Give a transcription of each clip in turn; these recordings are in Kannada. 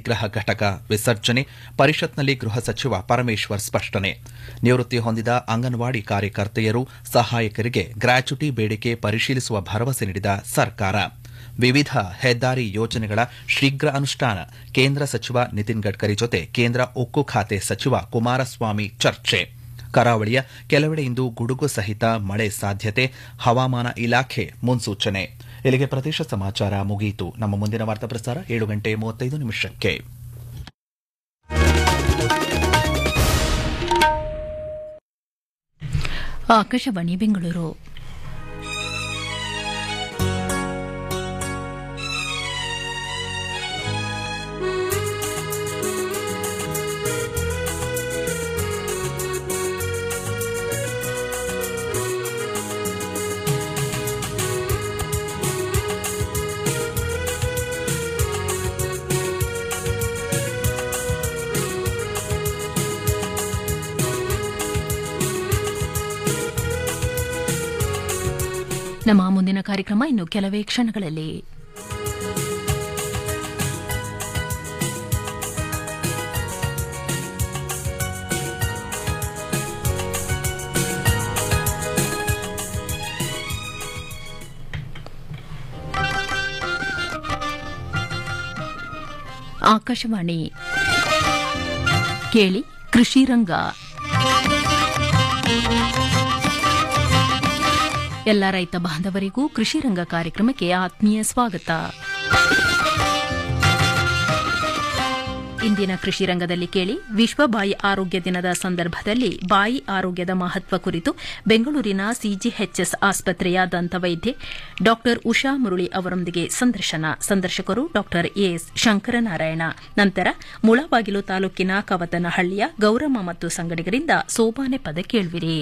ವಿಗ್ರಹ ಘಟಕ ವಿಸರ್ಜನೆ ಪರಿಷತ್ನಲ್ಲಿ ಗೃಹ ಸಚಿವ ಪರಮೇಶ್ವರ್ ಸ್ಪಷ್ಟನೆ ನಿವೃತ್ತಿ ಹೊಂದಿದ ಅಂಗನವಾಡಿ ಕಾರ್ಯಕರ್ತೆಯರು ಸಹಾಯಕರಿಗೆ ಗ್ರಾಚ್ಯುಟಿ ಬೇಡಿಕೆ ಪರಿಶೀಲಿಸುವ ಭರವಸೆ ನೀಡಿದ ಸರ್ಕಾರ ವಿವಿಧ ಹೆದ್ದಾರಿ ಯೋಜನೆಗಳ ಶೀಘ್ರ ಅನುಷ್ಠಾನ ಕೇಂದ್ರ ಸಚಿವ ನಿತಿನ್ ಗಡ್ಕರಿ ಜೊತೆ ಕೇಂದ್ರ ಉಕ್ಕು ಖಾತೆ ಸಚಿವ ಕುಮಾರಸ್ವಾಮಿ ಚರ್ಚೆ ಕರಾವಳಿಯ ಕೆಲವೆಡೆ ಇಂದು ಗುಡುಗು ಸಹಿತ ಮಳೆ ಸಾಧ್ಯತೆ ಹವಾಮಾನ ಇಲಾಖೆ ಮುನ್ಸೂಚನೆ ಇಲ್ಲಿಗೆ ಪ್ರದೇಶ ಸಮಾಚಾರ ಮುಗಿಯಿತು ನಮ್ಮ ಮುಂದಿನ ವಾರ್ತಾ ಪ್ರಸಾರ ಏಳು ಗಂಟೆ ಮೂವತ್ತೈದು ನಿಮಿಷಕ್ಕೆ ಆಕಾಶವಾಣಿ ಬೆಂಗಳೂರು ನಮ್ಮ ಮುಂದಿನ ಕಾರ್ಯಕ್ರಮ ಇನ್ನು ಕೆಲವೇ ಕ್ಷಣಗಳಲ್ಲಿ ಆಕಾಶವಾಣಿ ಕೇಳಿ ಕೃಷಿ ರಂಗ ಎಲ್ಲ ರೈತ ಬಾಂಧವರಿಗೂ ಕೃಷಿ ರಂಗ ಕಾರ್ಯಕ್ರಮಕ್ಕೆ ಆತ್ಮೀಯ ಸ್ವಾಗತ ಇಂದಿನ ಕೃಷಿ ರಂಗದಲ್ಲಿ ಕೇಳಿ ವಿಶ್ವ ಬಾಯಿ ಆರೋಗ್ಯ ದಿನದ ಸಂದರ್ಭದಲ್ಲಿ ಬಾಯಿ ಆರೋಗ್ಯದ ಮಹತ್ವ ಕುರಿತು ಬೆಂಗಳೂರಿನ ಸಿಜಿಎಚ್ಎಸ್ ಆಸ್ಪತ್ರೆಯ ದಂತವೈದ್ಯೆ ಡಾ ಉಷಾ ಮುರಳಿ ಅವರೊಂದಿಗೆ ಸಂದರ್ಶನ ಸಂದರ್ಶಕರು ಡಾ ಎಎಸ್ ಶಂಕರನಾರಾಯಣ ನಂತರ ಮುಳಬಾಗಿಲು ತಾಲೂಕಿನ ಕವತನಹಳ್ಳಿಯ ಗೌರಮ್ಮ ಮತ್ತು ಸಂಗಡಿಗರಿಂದ ಸೋಬಾನೆ ಪದ ಕೇಳುವಿರಿ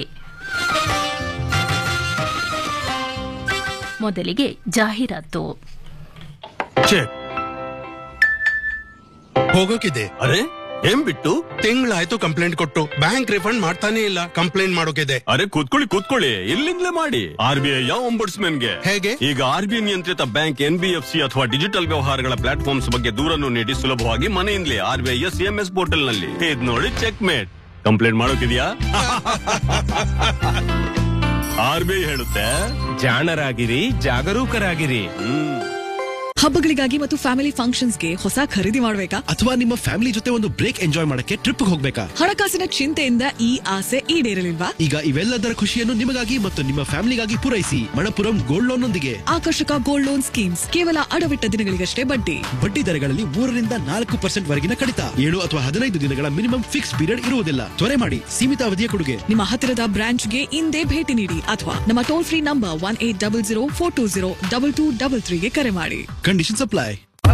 ಮೊದಲಿಗೆ ಜಾಹೀರಾತು ಚೆಕ್ ಹೋಗೋಕಿದೆ ಅರೆ ಏನ್ ಬಿಟ್ಟು ತಿಂಗಳಾಯ್ತು ಕಂಪ್ಲೇಂಟ್ ಕೊಟ್ಟು ಬ್ಯಾಂಕ್ ರಿಫಂಡ್ ಮಾಡ್ತಾನೆ ಇಲ್ಲ ಕಂಪ್ಲೇಂಟ್ ಮಾಡೋಕಿದೆ ಅರೆ ಕೂತ್ಕೊಳ್ಳಿ ಕೂತ್ಕೊಳ್ಳಿ ಇಲ್ಲಿಂದಲೇ ಮಾಡಿ ಆರ್ ಬಿ ಐ ಗೆ ಹೇಗೆ? ಈಗ ಆರ್ ಬಿ ಐ ನಿಯಂತ್ರಿತ bank N B F C ಅಥವಾ ಡಿಜಿಟಲ್ ವ್ಯವಹಾರಗಳ ಪ್ಲಾಟ್ಫಾರ್ಮ್ಸ್ ಬಗ್ಗೆ ದೂರನ್ನು ನೀಡಿ ಸುಲಭವಾಗಿ ಮನೆಯಿಂದಲೇ R B I S M S portal ನಲ್ಲಿ ಇದ್ ನೋಡಿ ಚೆಕ್ ಮೇಟ್ ಕಂಪ್ಲೇಂಟ್ ಮಾಡೋಕಿದ್ಯಾ ಆರ್ ಬಿ ಐ ಹೇಳುತ್ತೆ ಜಾಣರಾಗಿರಿ ಜಾಗರೂಕರಾಗಿರಿ ಹ್ಮ್ ಹಬ್ಬಗಳಿಗಾಗಿ ಮತ್ತು ಫ್ಯಾಮಿಲಿ ಫಂಕ್ಷನ್ಸ್ಗೆ ಹೊಸ ಖರೀದಿ ಮಾಡಬೇಕಾ ಅಥವಾ ನಿಮ್ಮ ಫ್ಯಾಮಿಲಿ ಜೊತೆ ಒಂದು ಬ್ರೇಕ್ ಎಂಜಾಯ್ ಮಾಡಕ್ಕೆ ಟ್ರಿಪ್ ಹೋಗ್ಬೇಕಾ ಹಣಕಾಸಿನ ಚಿಂತೆಯಿಂದ ಈ ಆಸೆ ಈಡೇರಲಿಲ್ವಾ ಈಗ ಇವೆಲ್ಲದರ ಖುಷಿಯನ್ನು ನಿಮಗಾಗಿ ಮತ್ತು ನಿಮ್ಮ ಫ್ಯಾಮಿಲಿಗಾಗಿ ಪೂರೈಸಿ ಮಣಪುರಂ ಗೋಲ್ಡ್ ಲೋನ್ ನೊಂದಿಗೆ ಆಕರ್ಷಕ ಗೋಲ್ಡ್ ಲೋನ್ ಸ್ಕೀಮ್ಸ್ ಕೇವಲ ಅಡವಿಟ್ಟ ದಿನಗಳಿಗಷ್ಟೇ ಬಡ್ಡಿ ಬಡ್ಡಿ ದರಗಳಲ್ಲಿ ಮೂರರಿಂದ ನಾಲ್ಕು ಪರ್ಸೆಂಟ್ ವರೆಗಿನ ಕಡಿತ ಏಳು ಅಥವಾ ಹದಿನೈದು ದಿನಗಳ ಮಿನಿಮಮ್ ಫಿಕ್ಸ್ ಪೀರಿಯಡ್ ಇರುವುದಿಲ್ಲ ತ್ವರೆ ಮಾಡಿ ಸೀಮಿತ ಅವಧಿಯ ಕೊಡುಗೆ ನಿಮ್ಮ ಹತ್ತಿರದ ಬ್ರಾಂಚ್ಗೆ ಇಂದೇ ಭೇಟಿ ನೀಡಿ ಅಥವಾ ನಮ್ಮ toll free number one eight double zero four two zero double two double ತ್ರೀಗೆ ಕರೆ ಮಾಡಿ ಕಂಡೀಷನ್ ಅಪ್ಲೈ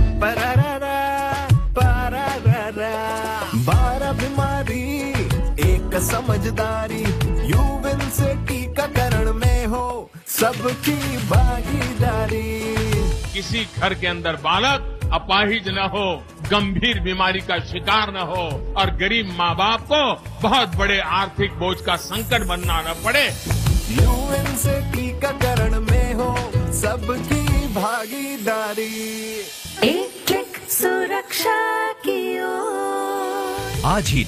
बारह बीमारी एक समझदारी यूविन से टीकाकरण में हो सबकी भागीदारी किसी घर के अंदर बालक अपाहिज न हो गंभीर बीमारी का शिकार न हो और गरीब माँ बाप को बहुत बड़े आर्थिक बोझ का संकट बनना न पड़े यूएन से टीकाकरण में हो सबकी भागीदारी एक क्लिक सुरक्षा की ओर आज ही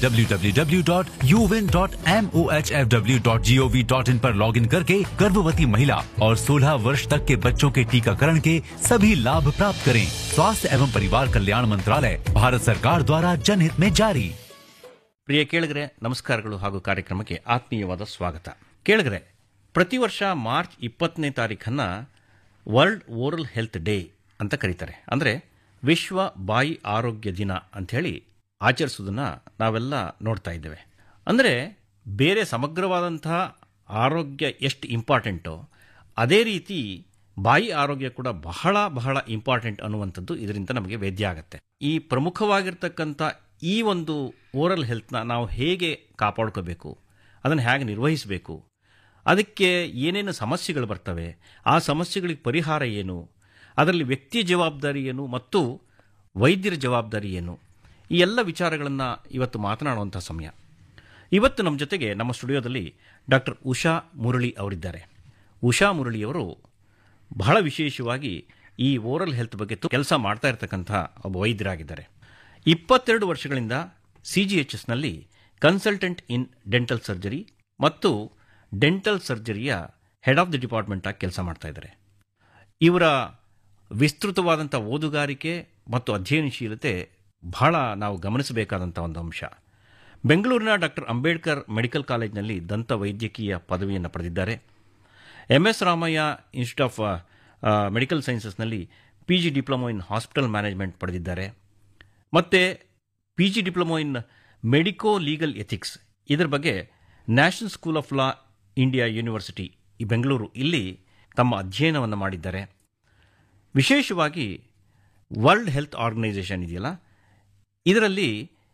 www.un.mohfw.gov.in पर लॉगिन करके गर्भवती महिला और 16 वर्ष तक के बच्चों के टीकाकरण के सभी लाभ प्राप्त करें स्वास्थ्य एवं परिवार कल्याण मंत्रालय भारत सरकार द्वारा जनहित में जारी ಪ್ರಿಯ ಕೇಳಿಗರೆ ನಮಸ್ಕಾರಗಳು ಹಾಗೂ ಕಾರ್ಯಕ್ರಮಕ್ಕೆ ಆತ್ಮೀಯವಾದ ಸ್ವಾಗತ ಕೇಳಿಗರೆ ಪ್ರತಿ ವರ್ಷ ಮಾರ್ಚ್ ಇಪ್ಪತ್ತನೇ ತಾರೀಖನ್ನು ವರ್ಲ್ಡ್ ಓರಲ್ ಹೆಲ್ತ್ ಡೇ ಅಂತ ಕರೀತಾರೆ ಅಂದರೆ ವಿಶ್ವ ಬಾಯಿ ಆರೋಗ್ಯ ದಿನ ಅಂಥೇಳಿ ಆಚರಿಸೋದನ್ನು ನಾವೆಲ್ಲ ನೋಡ್ತಾ ಇದ್ದೇವೆ ಅಂದರೆ ಬೇರೆ ಸಮಗ್ರವಾದಂತಹ ಆರೋಗ್ಯ ಎಷ್ಟು ಇಂಪಾರ್ಟೆಂಟೋ ಅದೇ ರೀತಿ ಬಾಯಿ ಆರೋಗ್ಯ ಕೂಡ ಬಹಳ ಬಹಳ ಇಂಪಾರ್ಟೆಂಟ್ ಅನ್ನುವಂಥದ್ದು ಇದರಿಂದ ನಮಗೆ ವೇದ್ಯ ಆಗುತ್ತೆ ಈ ಪ್ರಮುಖವಾಗಿರ್ತಕ್ಕಂಥ ಈ ಒಂದು ಓರಲ್ ಹೆಲ್ತ್ನ ನಾವು ಹೇಗೆ ಕಾಪಾಡ್ಕೋಬೇಕು ಅದನ್ನು ಹೇಗೆ ನಿರ್ವಹಿಸಬೇಕು ಅದಕ್ಕೆ ಏನೇನು ಸಮಸ್ಯೆಗಳು ಬರ್ತವೆ ಆ ಸಮಸ್ಯೆಗಳಿಗೆ ಪರಿಹಾರ ಏನು ಅದರಲ್ಲಿ ವ್ಯಕ್ತಿಯ ಜವಾಬ್ದಾರಿ ಏನು ಮತ್ತು ವೈದ್ಯರ ಜವಾಬ್ದಾರಿ ಏನು ಈ ಎಲ್ಲ ವಿಚಾರಗಳನ್ನು ಇವತ್ತು ಮಾತನಾಡುವಂಥ ಸಮಯ ಇವತ್ತು ನಮ್ಮ ಜೊತೆಗೆ ನಮ್ಮ ಸ್ಟುಡಿಯೋದಲ್ಲಿ ಡಾಕ್ಟರ್ ಉಷಾ ಮುರಳಿ ಅವರಿದ್ದಾರೆ ಉಷಾ ಮುರಳಿಯವರು ಬಹಳ ವಿಶೇಷವಾಗಿ ಈ ಓರಲ್ ಹೆಲ್ತ್ ಬಗ್ಗೆ ಕೆಲಸ ಮಾಡ್ತಾ ಇರತಕ್ಕಂಥ ಒಬ್ಬ ವೈದ್ಯರಾಗಿದ್ದಾರೆ ಇಪ್ಪತ್ತೆರಡು ವರ್ಷಗಳಿಂದ ಸಿಜಿಎಚ್ಎಸ್ನಲ್ಲಿ ಕನ್ಸಲ್ಟೆಂಟ್ ಇನ್ ಡೆಂಟಲ್ ಸರ್ಜರಿ ಮತ್ತು ಡೆಂಟಲ್ ಸರ್ಜರಿಯ ಹೆಡ್ ಆಫ್ ದಿ ಡಿಪಾರ್ಟ್ಮೆಂಟ್ ಆಗಿ ಕೆಲಸ ಮಾಡ್ತಾ ಇದ್ದಾರೆ ಇವರ ವಿಸ್ತೃತವಾದಂಥ ಓದುಗಾರಿಕೆ ಮತ್ತು ಅಧ್ಯಯನಶೀಲತೆ ಬಹಳ ನಾವು ಗಮನಿಸಬೇಕಾದಂಥ ಒಂದು ಅಂಶ ಬೆಂಗಳೂರಿನ ಡಾಕ್ಟರ್ ಅಂಬೇಡ್ಕರ್ ಮೆಡಿಕಲ್ ಕಾಲೇಜಿನಲ್ಲಿ ದಂತ ವೈದ್ಯಕೀಯ ಪದವಿಯನ್ನು ಪಡೆದಿದ್ದಾರೆ M S Ramaiah institute of medical ಸೈನ್ಸಸ್ನಲ್ಲಿ P G diploma in hospital management ಪಡೆದಿದ್ದಾರೆ ಮತ್ತು P G diploma in medico legal ethics ಇದರ ಬಗ್ಗೆ national school of law India university ಈ ಬೆಂಗಳೂರು ಇಲ್ಲಿ ತಮ್ಮ ಅಧ್ಯಯನವನ್ನು ಮಾಡಿದ್ದಾರೆ ವಿಶೇಷವಾಗಿ ವರ್ಲ್ಡ್ ಹೆಲ್ತ್ ಆರ್ಗನೈಸೇಷನ್ ಇದೆಯಲ್ಲ ಇದರಲ್ಲಿ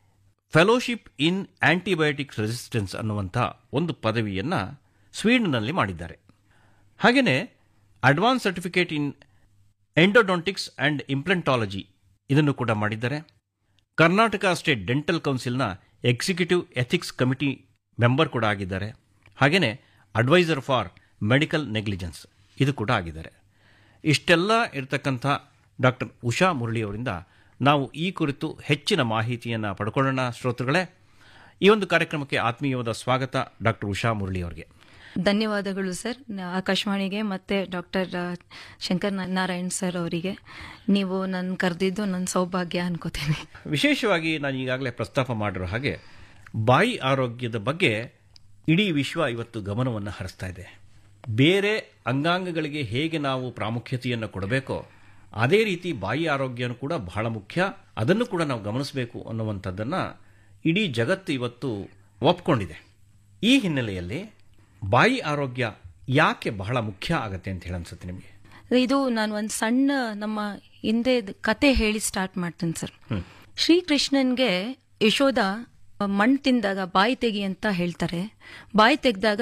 ಫೆಲೋಶಿಪ್ ಇನ್ ಆಂಟಿಬಯೋಟಿಕ್ಸ್ ರೆಸಿಸ್ಟೆನ್ಸ್ ಅನ್ನುವಂಥ ಒಂದು ಪದವಿಯನ್ನು ಸ್ವೀಡನ್ನಲ್ಲಿ ಮಾಡಿದ್ದಾರೆ ಹಾಗೆಯೇ advance certificate in endodontics and implantology ಇದನ್ನು ಕೂಡ ಮಾಡಿದ್ದಾರೆ ಕರ್ನಾಟಕ ಸ್ಟೇಟ್ ಡೆಂಟಲ್ ಕೌನ್ಸಿಲ್ನ ಎಕ್ಸಿಕ್ಯೂಟಿವ್ ಎಥಿಕ್ಸ್ ಕಮಿಟಿ ಮೆಂಬರ್ ಕೂಡ ಆಗಿದ್ದಾರೆ ಹಾಗೆಯೇ ಅಡ್ವೈಸರ್ ಫಾರ್ ಮೆಡಿಕಲ್ ನೆಗ್ಲಿಜೆನ್ಸ್ ಇದು ಕೂಡ ಆಗಿದ್ದಾರೆ ಇಷ್ಟೆಲ್ಲ ಇರತಕ್ಕಂಥ ಡಾಕ್ಟರ್ ಉಷಾ ಮುರಳಿ ಅವರಿಂದ ನಾವು ಈ ಕುರಿತು ಹೆಚ್ಚಿನ ಮಾಹಿತಿಯನ್ನು ಪಡ್ಕೊಳ್ಳೋಣ ಶ್ರೋತೃಗಳೇ ಈ ಒಂದು ಕಾರ್ಯಕ್ರಮಕ್ಕೆ ಆತ್ಮೀಯವಾದ ಸ್ವಾಗತ ಡಾಕ್ಟರ್ ಉಷಾ ಮುರಳಿ ಅವರಿಗೆ ಧನ್ಯವಾದಗಳು ಸರ್ ನ- ಆಕಾಶವಾಣಿಗೆ ಮತ್ತೆ ಡಾಕ್ಟರ್ ಶಂಕರ್ ನ- ನಾರಾಯಣ್ ಸರ್ ಅವರಿಗೆ ನೀವು ನನ್ನ ಕರೆದಿದ್ದು ನನ್ನ ಸೌಭಾಗ್ಯ ಅನ್ಕೋತೀನಿ ವಿಶೇಷವಾಗಿ ನಾನು ಈಗಾಗಲೇ ಪ್ರಸ್ತಾಪ ಮಾಡಿರೋ ಹಾಗೆ ಬಾಯಿ ಆರೋಗ್ಯದ ಬಗ್ಗೆ ಇಡೀ ವಿಶ್ವ ಇವತ್ತು ಗಮನವನ್ನು ಹರಿಸ್ತಾ ಇದೆ ಬೇರೆ ಅಂಗಾಂಗಗಳಿಗೆ ಹೇಗೆ ನಾವು ಪ್ರಾಮುಖ್ಯತೆಯನ್ನು ಕೊಡಬೇಕೋ ಅದೇ ರೀತಿ ಬಾಯಿ ಆರೋಗ್ಯನೂ ಕೂಡ ಬಹಳ ಮುಖ್ಯ ಅದನ್ನು ಕೂಡ ನಾವು ಗಮನಿಸಬೇಕು ಅನ್ನುವಂಥದ್ದನ್ನು ಇಡೀ ಜಗತ್ತು ಇವತ್ತು ಒಪ್ಕೊಂಡಿದೆ ಈ ಹಿನ್ನೆಲೆಯಲ್ಲಿ ಬಾಯಿ ಆರೋಗ್ಯ ಯಾಕೆ ಬಹಳ ಮುಖ್ಯ ಆಗತ್ತೆ ಅಂತ ಹೇಳಿ ಅನ್ಸುತ್ತೆ ನಿಮಗೆ ಇದು ನಾನು ಒಂದು ಸಣ್ಣ ನಮ್ಮ ಹಿಂದೆ ಕತೆ ಹೇಳಿ ಸ್ಟಾರ್ಟ್ ಮಾಡ್ತೀನಿ ಸರ್ ಶ್ರೀಕೃಷ್ಣನ್ಗೆ ಯಶೋದ ಮಣ್ಣು ತಿಂದಾಗ ಬಾಯಿ ತೆಗಿ ಅಂತ ಹೇಳ್ತಾರೆ ಬಾಯಿ ತೆಗೆದಾಗ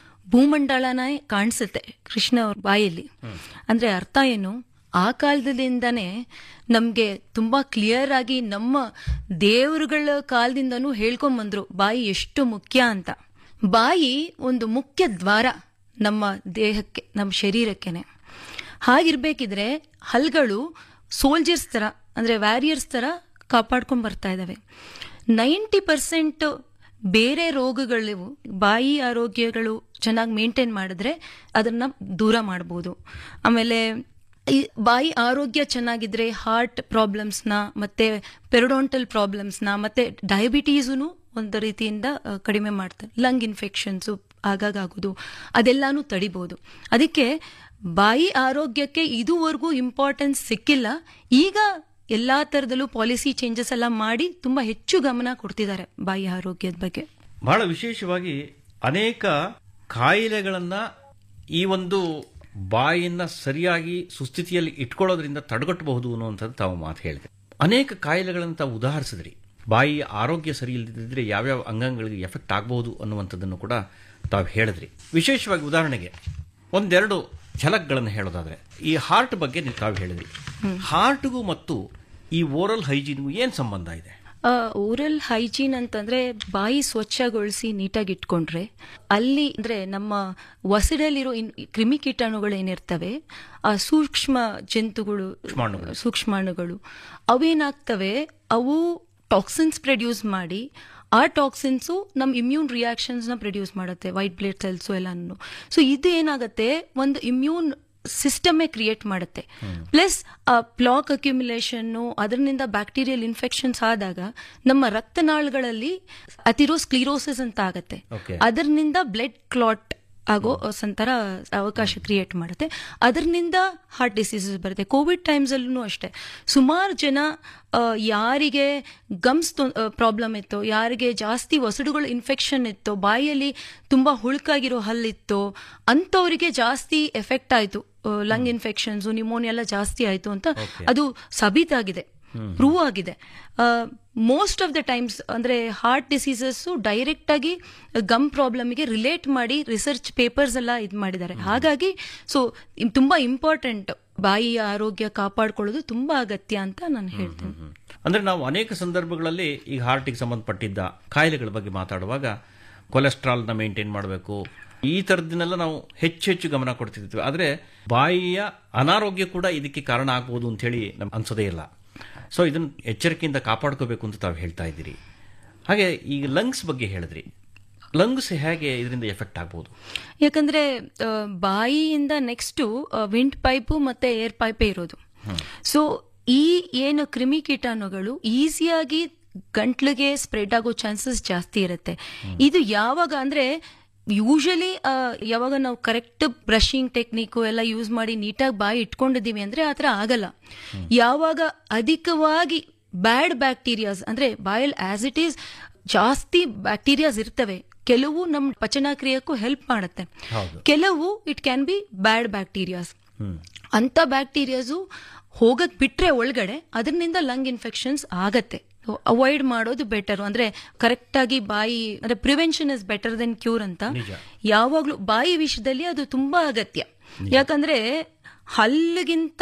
ಭೂಮಂಡಲನೇ ಕಾಣಿಸುತ್ತೆ ಕೃಷ್ಣ ಅವ್ರ ಬಾಯಲ್ಲಿ ಅಂದ್ರೆ ಅರ್ಥ ಏನು ಆ ಕಾಲದಿಂದನೇ ನಮ್ಗೆ ತುಂಬಾ ಕ್ಲಿಯರ್ ಆಗಿ ನಮ್ಮ ದೇವರುಗಳ ಕಾಲದಿಂದನೂ ಹೇಳ್ಕೊಂಬಂದ್ರು ಬಾಯಿ ಎಷ್ಟು ಮುಖ್ಯ ಅಂತ ಬಾಯಿ ಒಂದು ಮುಖ್ಯ ದ್ವಾರ ನಮ್ಮ ದೇಹಕ್ಕೆ ನಮ್ಮ ಶರೀರಕ್ಕೆನೆ ಹಾಗಿರ್ಬೇಕಿದ್ರೆ ಹಲ್ಗಳು ಸೋಲ್ಜರ್ಸ್ ತರ ಅಂದ್ರೆ ವ್ಯಾರಿಯರ್ಸ್ ತರ ಕಾಪಾಡ್ಕೊಂಡ್ ಬರ್ತಾ ಇದಾವೆ ನೈಂಟಿ ಪರ್ಸೆಂಟ್ ಬೇರೆ ರೋಗಗಳು ಬಾಯಿ ಆರೋಗ್ಯಗಳು ಚೆನ್ನಾಗಿ ಮೇಂಟೈನ್ ಮಾಡಿದ್ರೆ ಅದನ್ನ ದೂರ ಮಾಡ್ಬೋದು ಆಮೇಲೆ ಈ ಬಾಯಿ ಆರೋಗ್ಯ ಚೆನ್ನಾಗಿದ್ರೆ ಹಾರ್ಟ್ ಪ್ರಾಬ್ಲಮ್ಸ್ನ ಮತ್ತೆ ಪೆರಡಾಂಟಲ್ ಪ್ರಾಬ್ಲಮ್ಸ್ನ ಮತ್ತೆ ಡಯಾಬಿಟೀಸು ಒಂದು ರೀತಿಯಿಂದ ಆ, ಕಡಿಮೆ ಮಾಡ್ತಾರೆ ಲಂಗ್ ಇನ್ಫೆಕ್ಷನ್ಸು ಆಗಾಗ ಆಗೋದು ಅದೆಲ್ಲಾನು ತಡಿಬಹುದು ಅದಕ್ಕೆ ಬಾಯಿ ಆರೋಗ್ಯಕ್ಕೆ ಇದುವರೆಗೂ ಇಂಪಾರ್ಟೆನ್ಸ್ ಸಿಕ್ಕಿಲ್ಲ ಈಗ ಎಲ್ಲಾ ತರದಲ್ಲೂ ಪಾಲಿಸಿ ಚೇಂಜಸ್ ಎಲ್ಲ ಮಾಡಿ ತುಂಬಾ ಹೆಚ್ಚು ಗಮನ ಕೊಡ್ತಿದ್ದಾರೆ ಬಾಯಿ ಆರೋಗ್ಯದ ಬಗ್ಗೆ ಬಹಳ ವಿಶೇಷವಾಗಿ ಅನೇಕ ಕಾಯಿಲೆಗಳನ್ನ ಈ ಒಂದು ಬಾಯಿಯನ್ನ ಸರಿಯಾಗಿ ಸುಸ್ಥಿತಿಯಲ್ಲಿ ಇಟ್ಕೊಳ್ಳೋದ್ರಿಂದ ತಡೆಗಟ್ಟಬಹುದು ಅನ್ನುವಂಥದ್ದು ತಾವು ಮಾತು ಹೇಳಿದೆ ಅನೇಕ ಕಾಯಿಲೆಗಳನ್ನು ತಾವು ಉದಾಹರಿಸಿದ್ರಿ ಬಾಯಿ ಆರೋಗ್ಯ ಸರಿ ಇಲ್ಲದಿದ್ದರೆ ಯಾವ್ಯಾವ ಅಂಗಾಂಗಗಳಿಗೆ ಎಫೆಕ್ಟ್ ಆಗಬಹುದು ಅನ್ನುವಂಥದ್ದನ್ನು ಕೂಡ ತಾವು ಹೇಳಿದ್ರಿ ವಿಶೇಷವಾಗಿ ಉದಾಹರಣೆಗೆ ಒಂದೆರಡು ಝಲಕ್ಗಳನ್ನು ಹೇಳೋದಾದ್ರೆ ಈ ಹಾರ್ಟ್ ಬಗ್ಗೆ ನೀವು ತಾವು ಹೇಳಿದ್ರಿ ಹಾರ್ಟ್ಗೂ ಮತ್ತು ಈ ಓರಲ್ ಹೈಜೀನ್ಗೂ ಏನು ಸಂಬಂಧ ಇದೆ ಓರಲ್ ಹೈಜೀನ್ ಅಂತಂದ್ರೆ ಬಾಯಿ ಸ್ವಚ್ಛಗೊಳಿಸಿ ನೀಟಾಗಿ ಇಟ್ಕೊಂಡ್ರೆ ಅಲ್ಲಿ ಅಂದ್ರೆ ನಮ್ಮ ವಸಡಲ್ಲಿರೋ ಇನ್ ಕ್ರಿಮಿಕೀಟಾಣುಗಳು ಏನಿರ್ತವೆ ಆ ಸೂಕ್ಷ್ಮ ಜಂತುಗಳು ಸೂಕ್ಷ್ಮಾಣುಗಳು. ಸೂಕ್ಷ್ಮಾಣುಗಳು ಅವೇನಾಗ್ತವೆ ಅವು ಟಾಕ್ಸಿನ್ಸ್ ಪ್ರೊಡ್ಯೂಸ್ ಮಾಡಿ ಆ ಟಾಕ್ಸಿನ್ಸು ನಮ್ಮ ಇಮ್ಯೂನ್ ರಿಯಾಕ್ಷನ್ಸ್ನ ಪ್ರೊಡ್ಯೂಸ್ ಮಾಡುತ್ತೆ ವೈಟ್ ಬ್ಲಡ್ ಸೆಲ್ಸು ಎಲ್ಲಾನು ಸೊ ಇದು ಏನಾಗುತ್ತೆ ಒಂದು ಇಮ್ಯೂನ್ ಸಿಸ್ಟಮೇ ಕ್ರಿಯೇಟ್ ಮಾಡುತ್ತೆ ಪ್ಲಸ್ ಆ ಪ್ಲಾಕ್ ಅಕ್ಯುಮುಲೇಷನ್ನು ಅದರಿಂದ ಬ್ಯಾಕ್ಟೀರಿಯಲ್ ಇನ್ಫೆಕ್ಷನ್ಸ್ ಆದಾಗ ನಮ್ಮ ರಕ್ತನಾಳಗಳಲ್ಲಿ ಅತಿರೋಸ್ಕ್ಲಿರೋಸಿಸ್ ಅಂತ ಆಗತ್ತೆ Okay. ಅದರಿಂದ ಬ್ಲಡ್ ಕ್ಲಾಟ್ ಆಗೋ ಸಂತರ ಅವಕಾಶ ಕ್ರಿಯೇಟ್ ಮಾಡುತ್ತೆ ಅದರಿಂದ ಹಾರ್ಟ್ ಡಿಸೀಸಸ್ ಬರುತ್ತೆ ಕೋವಿಡ್ ಟೈಮ್ಸ್ ಅಲ್ಲೂ ಅಷ್ಟೇ ಸುಮಾರು ಜನ ಆ, ಯಾರಿಗೆ ಗಮ್ಸ್ ಪ್ರಾಬ್ಲಮ್ ಇತ್ತು ಯಾರಿಗೆ ಜಾಸ್ತಿ ವಸಡುಗಳ ಇನ್ಫೆಕ್ಷನ್ ಇತ್ತು ಬಾಯಲ್ಲಿ ತುಂಬಾ ಹುಳುಕಾಗಿರೋ ಹಲ್ಲಿತ್ತು ಅಂಥವರಿಗೆ ಜಾಸ್ತಿ ಎಫೆಕ್ಟ್ ಆಯಿತು ಲಂಗ್ ಇನ್ಫೆಕ್ಷನ್ಸ್ ನ್ಯೂಮೋನಿಯಾ ಎಲ್ಲ ಜಾಸ್ತಿ ಆಯಿತು ಅಂತ ಅದು ಸಬೀತಾಗಿದೆ ಪ್ರೂವ್ ಆಗಿದೆ ಮೋಸ್ಟ್ ಆಫ್ ದ ಟೈಮ್ಸ್ ಅಂದ್ರೆ ಹಾರ್ಟ್ ಡಿಸೀಸಸ್ ಡೈರೆಕ್ಟ್ ಆಗಿ ಗಮ್ ಪ್ರಾಬ್ಲಮ್ಗೆ ರಿಲೇಟ್ ಮಾಡಿ ರಿಸರ್ಚ್ ಪೇಪರ್ಸ್ ಎಲ್ಲ ಇದು ಮಾಡಿದ್ದಾರೆ ಹಾಗಾಗಿ ಸೊ ತುಂಬಾ ಇಂಪಾರ್ಟೆಂಟ್ ಬಾಯಿಯ ಆರೋಗ್ಯ ಕಾಪಾಡ್ಕೊಳ್ಳೋದು ತುಂಬಾ ಅಗತ್ಯ ಅಂತ ನಾನು ಹೇಳ್ತೀನಿ ಅಂದ್ರೆ ನಾವು ಅನೇಕ ಸಂದರ್ಭಗಳಲ್ಲಿ ಈಗ ಹಾರ್ಟಿಗೆ ಸಂಬಂಧಪಟ್ಟಿದ್ದ ಕಾಯಿಲೆಗಳ ಬಗ್ಗೆ ಮಾತಾಡುವಾಗ ಕೊಲೆಸ್ಟ್ರಾಲ್ನ ಮೇಂಟೈನ್ ಮಾಡಬೇಕು ಈ ಥರದ್ದನ್ನೆಲ್ಲ ನಾವು ಹೆಚ್ಚು ಹೆಚ್ಚು ಗಮನ ಕೊಡ್ತಿದ್ವಿ ಆದರೆ ಬಾಯಿಯ ಅನಾರೋಗ್ಯ ಕೂಡ ಇದಕ್ಕೆ ಕಾರಣ ಆಗ್ಬೋದು ಅಂತ ಹೇಳಿ ನಮ್ಗೆ ಅನ್ಸೋದೇ ಇಲ್ಲ ಸೊ ಇದನ್ನು ಎಚ್ಚರಿಕೆಯಿಂದ ಕಾಪಾಡ್ಕೋಬೇಕು ಅಂತ ತಾವು ಹೇಳ್ತಾ ಇದ್ದೀರಿ ಹಾಗೆ ಈಗ ಲಂಗ್ಸ್ ಬಗ್ಗೆ ಹೇಳಿದ್ರಿ ಲಂಗ್ಸ್ ಹೇಗೆ ಇದರಿಂದ ಎಫೆಕ್ಟ್ ಆಗ್ಬೋದು ಯಾಕಂದ್ರೆ ಆ, ಬಾಯಿಯಿಂದ ನೆಕ್ಸ್ಟು ವಿಂಡ್ ಪೈಪು ಮತ್ತೆ ಏರ್ ಪೈಪೇ ಇರೋದು ಸೊ ಈ ಏನು ಕ್ರಿಮಿಕೀಟಾಣುಗಳು ಈಸಿಯಾಗಿ ಗಂಟ್ಲಿಗೆ ಸ್ಪ್ರೆಡ್ ಆಗೋ ಚಾನ್ಸಸ್ ಜಾಸ್ತಿ ಇರುತ್ತೆ ಇದು ಯಾವಾಗ ಅಂದ್ರೆ ಯೂಶಲಿ ಯಾವಾಗ ನಾವು ಕರೆಕ್ಟ್ ಬ್ರಷಿಂಗ್ ಟೆಕ್ನಿಕ್ ಎಲ್ಲ ಯೂಸ್ ಮಾಡಿ ನೀಟಾಗಿ ಬಾಯಿ ಇಟ್ಕೊಂಡಿದ್ದೀವಿ ಅಂದ್ರೆ ಆ ಥರ ಆಗಲ್ಲ ಯಾವಾಗ ಅಧಿಕವಾಗಿ ಬ್ಯಾಡ್ ಬ್ಯಾಕ್ಟೀರಿಯಾಸ್ ಅಂದ್ರೆ ಬಾಯಲ್ಲಿ ಆಸ್ ಇಟ್ ಈಸ್ ಜಾಸ್ತಿ ಬ್ಯಾಕ್ಟೀರಿಯಾಸ್ ಇರ್ತವೆ ಕೆಲವು ನಮ್ಮ ಪಚನಕ್ರಿಯಕ್ಕೂ ಹೆಲ್ಪ್ ಮಾಡುತ್ತೆ ಕೆಲವು it can be bad bacterias ಅಂತ ಬ್ಯಾಕ್ಟೀರಿಯಾಸು ಹೋಗಕ್ ಬಿಟ್ರೆ ಒಳಗಡೆ ಅದರಿಂದ ಲಂಗ್ ಇನ್ಫೆಕ್ಷನ್ಸ್ ಆಗತ್ತೆ ಅವಾಯ್ಡ್ ಮಾಡೋದು ಬೆಟರ್ ಅಂದ್ರೆ ಕರೆಕ್ಟ್ ಆಗಿ ಬಾಯಿ ಅಂದ್ರೆ prevention is better than cure ಅಂತ ಯಾವಾಗ್ಲೂ ಬಾಯಿ ವಿಷಯದಲ್ಲಿ ಅದು ತುಂಬಾ ಅಗತ್ಯ ಯಾಕಂದ್ರೆ ಹಲ್ಲಿಗಿಂತ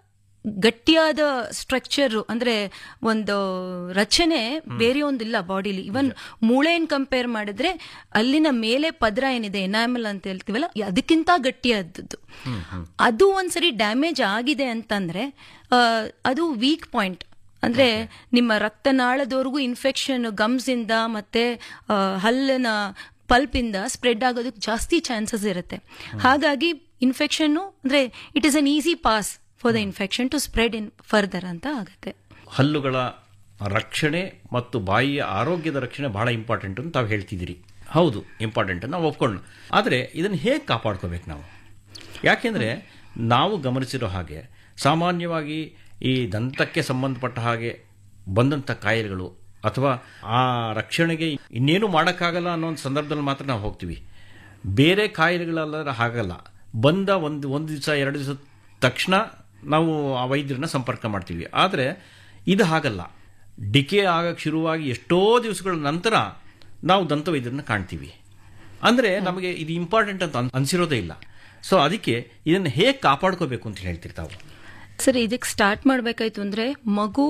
ಗಟ್ಟಿಯಾದ ಸ್ಟ್ರಕ್ಚರ್ ಅಂದ್ರೆ ಒಂದು ರಚನೆ ಬೇರೆ ಒಂದಿಲ್ಲ ಬಾಡಿಲಿ ಇವನ್ ಮೂಳೆನ್ ಕಂಪೇರ್ ಮಾಡಿದ್ರೆ ಅಲ್ಲಿನ ಮೇಲೆ ಪದರ ಏನಿದೆ ಎನಾಮಲ್ ಅಂತ ಹೇಳ್ತೀವಲ್ಲ ಅದಕ್ಕಿಂತ ಗಟ್ಟಿಯಾದದ್ದು ಅದು ಒಂದ್ಸರಿ ಡ್ಯಾಮೇಜ್ ಆಗಿದೆ ಅಂತಂದ್ರೆ ಆ, ಅದು ವೀಕ್ ಪಾಯಿಂಟ್ ಅಂದ್ರೆ ನಿಮ್ಮ ರಕ್ತನಾಳದವರೆಗೂ ಇನ್ಫೆಕ್ಷನ್ ಗಮ್ಸ್ ಇಂದ ಮತ್ತೆ ಆ, ಹಲ್ಲಿನ ಪಲ್ಪ್ ಇಂದ ಸ್ಪ್ರೆಡ್ ಆಗೋದಕ್ಕೆ ಜಾಸ್ತಿ ಚಾನ್ಸಸ್ ಇರುತ್ತೆ ಹಾಗಾಗಿ ಇನ್ಫೆಕ್ಷನ್ ಅಂದ್ರೆ it is an easy pass for the infection to spread in further ಅಂತ ಆಗುತ್ತೆ ಹಲ್ಲುಗಳ ರಕ್ಷಣೆ ಮತ್ತು ಬಾಯಿಯ ಆರೋಗ್ಯದ ರಕ್ಷಣೆ ಬಹಳ ಇಂಪಾರ್ಟೆಂಟ್ ಅಂತ ತಾವು ಹೇಳ್ತಿದ್ದೀರಿ ಹೌದು ಇಂಪಾರ್ಟೆಂಟ್ ನಾವು ಒಪ್ಕೊಂಡು ಆದರೆ ಇದನ್ನು ಹೇಗೆ ಕಾಪಾಡ್ಕೋಬೇಕು ನಾವು ಯಾಕೆಂದರೆ ನಾವು ಗಮನಿಸಿರೋ ಹಾಗೆ ಸಾಮಾನ್ಯವಾಗಿ ಈ ದಂತಕ್ಕೆ ಸಂಬಂಧಪಟ್ಟ ಹಾಗೆ ಬಂದಂಥ ಕಾಯಿಲೆಗಳು ಅಥವಾ ಆ ರಕ್ಷಣೆಗೆ ಇನ್ನೇನು ಮಾಡೋಕ್ಕಾಗಲ್ಲ ಅನ್ನೋ ಒಂದು ಸಂದರ್ಭದಲ್ಲಿ ಮಾತ್ರ ನಾವು ಹೋಗ್ತೀವಿ ಬೇರೆ ಕಾಯಿಲೆಗಳೆಲ್ಲ ಹಾಗಲ್ಲ ಬಂದ ಒಂದು ಒಂದು ದಿವಸ ಎರಡು ದಿವಸ ತಕ್ಷಣ ನಾವು ಆ ವೈದ್ಯರನ್ನ ಸಂಪರ್ಕ ಮಾಡ್ತೀವಿ ಆದರೆ ಇದು ಹಾಗಲ್ಲ ಡಿಕೆ ಆಗಕ್ಕೆ ಶುರುವಾಗಿ ಎಷ್ಟೋ ದಿವಸಗಳ ನಂತರ ನಾವು ದಂತವೈದ್ಯರನ್ನ ಕಾಣ್ತೀವಿ ಅಂದರೆ ನಮಗೆ ಇದು ಇಂಪಾರ್ಟೆಂಟ್ ಅಂತ ಅನ್- ಅನ್ಸಿರೋದೇ ಇಲ್ಲ ಸೊ ಅದಕ್ಕೆ ಇದನ್ನು ಹೇಗೆ ಕಾಪಾಡ್ಕೋಬೇಕು ಅಂತ ಹೇಳ್ತೀರಿ ತಾವು ಸರಿ ಇದಕ್ಕೆ ಸ್ಟಾರ್ಟ್ ಮಾಡಬೇಕಾಯ್ತು ಅಂದ್ರೆ ಮಗು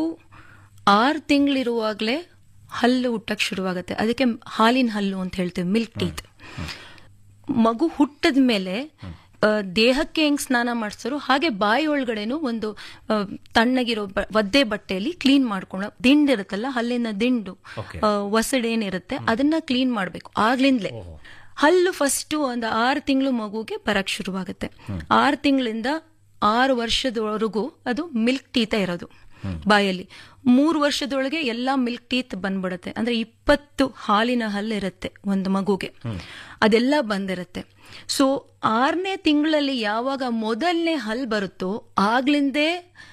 ಆರು ತಿಂಗಳಿರುವಾಗಲೇ ಹಲ್ಲು ಹುಟ್ಟಕ್ಕೆ ಶುರುವಾಗುತ್ತೆ ಅದಕ್ಕೆ ಹಾಲಿನ ಹಲ್ಲು ಅಂತ ಹೇಳ್ತೀವಿ ಮಿಲ್ಕ್ ಟೀತ್ ಮಗು ಹುಟ್ಟದ ಮೇಲೆ ಆ, ದೇಹಕ್ಕೆ ಹೆಂಗ್ ಸ್ನಾನ ಮಾಡಿಸ್ತಾರೋ ಹಾಗೆ ಬಾಯಿ ಒಳಗಡೆನು ಒಂದು ಆ, ತಣ್ಣಗಿರೋ ಬ- ಒದ್ದೆ ಬಟ್ಟೆಯಲ್ಲಿ ಕ್ಲೀನ್ ಮಾಡ್ಕೊಂಡು ದಿಂಡ್ ಇರುತ್ತಲ್ಲ ಹಲ್ಲಿನ ದಿಂಡು Okay. ಆ, ಒಸಡೇನಿರುತ್ತೆ ಅದನ್ನ ಕ್ಲೀನ್ ಮಾಡಬೇಕು ಆಗ್ಲಿಂದಲೇ ಹಲ್ಲು ಫಸ್ಟ್ ಒಂದು ಆರು ತಿಂಗಳು ಮಗುಗೆ ಬರಕ್ ಶುರುವಾಗುತ್ತೆ ಆರು ತಿಂಗಳಿಂದ ಆರು ವರ್ಷದವರೆಗೂ ಅದು ಮಿಲ್ಕ್ ಟೀತ ಇರೋದು ಬಾಯಲ್ಲಿ ಮೂರು ವರ್ಷದೊಳಗೆ ಎಲ್ಲಾ ಮಿಲ್ಕ್ ಟೀತ್ ಬಂದ್ಬಿಡುತ್ತೆ ಅಂದ್ರೆ ಇಪ್ಪತ್ತು ಹಾಲಿನ ಹಲ್ಲು ಇರುತ್ತೆ ಒಂದು ಮಗುಗೆ ಅದೆಲ್ಲ ಬಂದಿರುತ್ತೆ ಸೊ ಆರನೇ ತಿಂಗಳಲ್ಲಿ ಯಾವಾಗ ಮೊದಲನೇ ಹಲ್ ಬರುತ್ತೋ ಆಗ್ಲಿಂದೇ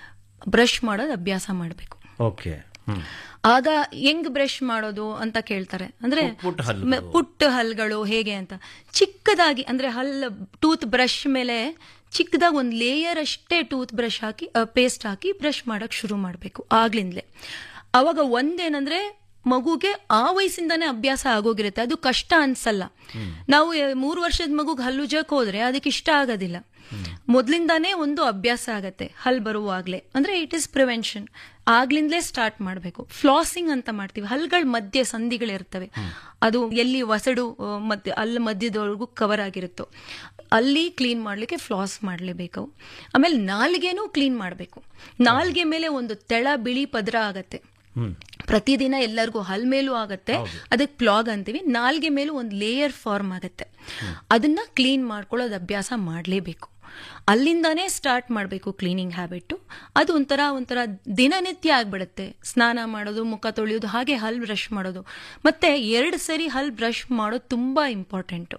ಬ್ರಷ್ ಮಾಡೋದು ಅಭ್ಯಾಸ ಮಾಡಬೇಕು ಓಕೆ ಹ್ಮ್ ಆಗ ಹೆಂಗ್ ಬ್ರಷ್ ಮಾಡೋದು ಅಂತ ಕೇಳ್ತಾರೆ ಅಂದ್ರೆ ಪುಟ್ಟ ಹಲ್ಲುಗಳು. ಮ- ಪುಟ್ಟ ಹಲ್ಗಳು ಹೇಗೆ ಅಂತ ಚಿಕ್ಕದಾಗಿ ಅಂದ್ರೆ ಹಲ್ಲು ಟೂತ್ ಬ್ರಷ್ ಮೇಲೆ ಚಿಕ್ಕದಾಗಿ ಒಂದು ಲೇಯರ್ ಅಷ್ಟೇ ಟೂತ್ ಬ್ರಷ್ ಹಾಕಿ ಪೇಸ್ಟ್ ಹಾಕಿ ಬ್ರಷ್ ಮಾಡಕ್ ಶುರು ಮಾಡಬೇಕು ಆಗ್ಲಿಂದಲೇ ಅವಾಗ ಒಂದೇನಂದ್ರೆ ಮಗುಗೆ ಆ ವಯಸ್ಸಿಂದಾನೇ ಅಭ್ಯಾಸ ಆಗೋಗಿರುತ್ತೆ ಅದು ಕಷ್ಟ ಅನ್ಸಲ್ಲ ನಾವು ಎ- ಮೂರು ವರ್ಷದ ಮಗುಗೆ ಹಲ್ಲುಜಕ್ ಹೋದ್ರೆ ಅದಕ್ಕೆ ಇಷ್ಟ ಆಗೋದಿಲ್ಲ ಮೊದ್ಲಿಂದಾನೇ ಒಂದು ಅಭ್ಯಾಸ ಆಗತ್ತೆ ಹಲ್ ಬರುವಾಗ್ಲೇ ಅಂದ್ರೆ ಇಟ್ ಇಸ್ ಪ್ರಿವೆನ್ಷನ್ ಆಗ್ಲಿಂದಲೇ ಸ್ಟಾರ್ಟ್ ಮಾಡಬೇಕು ಫ್ಲಾಸಿಂಗ್ ಅಂತ ಮಾಡ್ತೀವಿ ಹಲ್ಗಳ ಮಧ್ಯೆ ಸಂಧಿಗಳಿರ್ತವೆ ಅದು ಎಲ್ಲಿ ವಸಡು ಆ, ಮಧ್ಯ ಅಲ್ಲಿ ಮಧ್ಯದವರೆಗೂ ಕವರ್ ಆಗಿರುತ್ತೋ ಅಲ್ಲಿ ಕ್ಲೀನ್ ಮಾಡ್ಲಿಕ್ಕೆ ಫ್ಲಾಸ್ ಮಾಡಲೇಬೇಕು ಆಮೇಲೆ ನಾಲ್ಗೆನೂ ಕ್ಲೀನ್ ಮಾಡಬೇಕು ನಾಲ್ಗೆ ಮೇಲೆ ಒಂದು ತೆಳ ಬಿಳಿ ಪದರ ಆಗತ್ತೆ ಪ್ರತಿದಿನ ಎಲ್ಲರಿಗೂ ಹಲ್ ಮೇಲೂ ಆಗತ್ತೆ ಅದಕ್ಕೆ ಪ್ಲಾಗ್ ಅಂತೀವಿ ನಾಲ್ಗೆ ಮೇಲೂ ಒಂದು ಲೇಯರ್ ಫಾರ್ಮ್ ಆಗತ್ತೆ ಅದನ್ನ ಕ್ಲೀನ್ ಮಾಡ್ಕೊಳ್ಳೋದು ಅಭ್ಯಾಸ ಮಾಡಲೇಬೇಕು ಅಲ್ಲಿಂದಾನೇ ಸ್ಟಾರ್ಟ್ ಮಾಡಬೇಕು ಕ್ಲೀನಿಂಗ್ ಹ್ಯಾಬಿಟ್ಟು ಅದು ಒಂಥರ ಒಂಥರ ದಿನನಿತ್ಯ ಆಗ್ಬಿಡುತ್ತೆ ಸ್ನಾನ ಮಾಡೋದು ಮುಖ ತೊಳೆಯೋದು ಹಾಗೆ ಹಲ್ ಬ್ರಷ್ ಮಾಡೋದು ಮತ್ತೆ ಎರಡು ಸರಿ ಹಲ್ ಬ್ರಷ್ ಮಾಡೋದು ತುಂಬಾ ಇಂಪಾರ್ಟೆಂಟು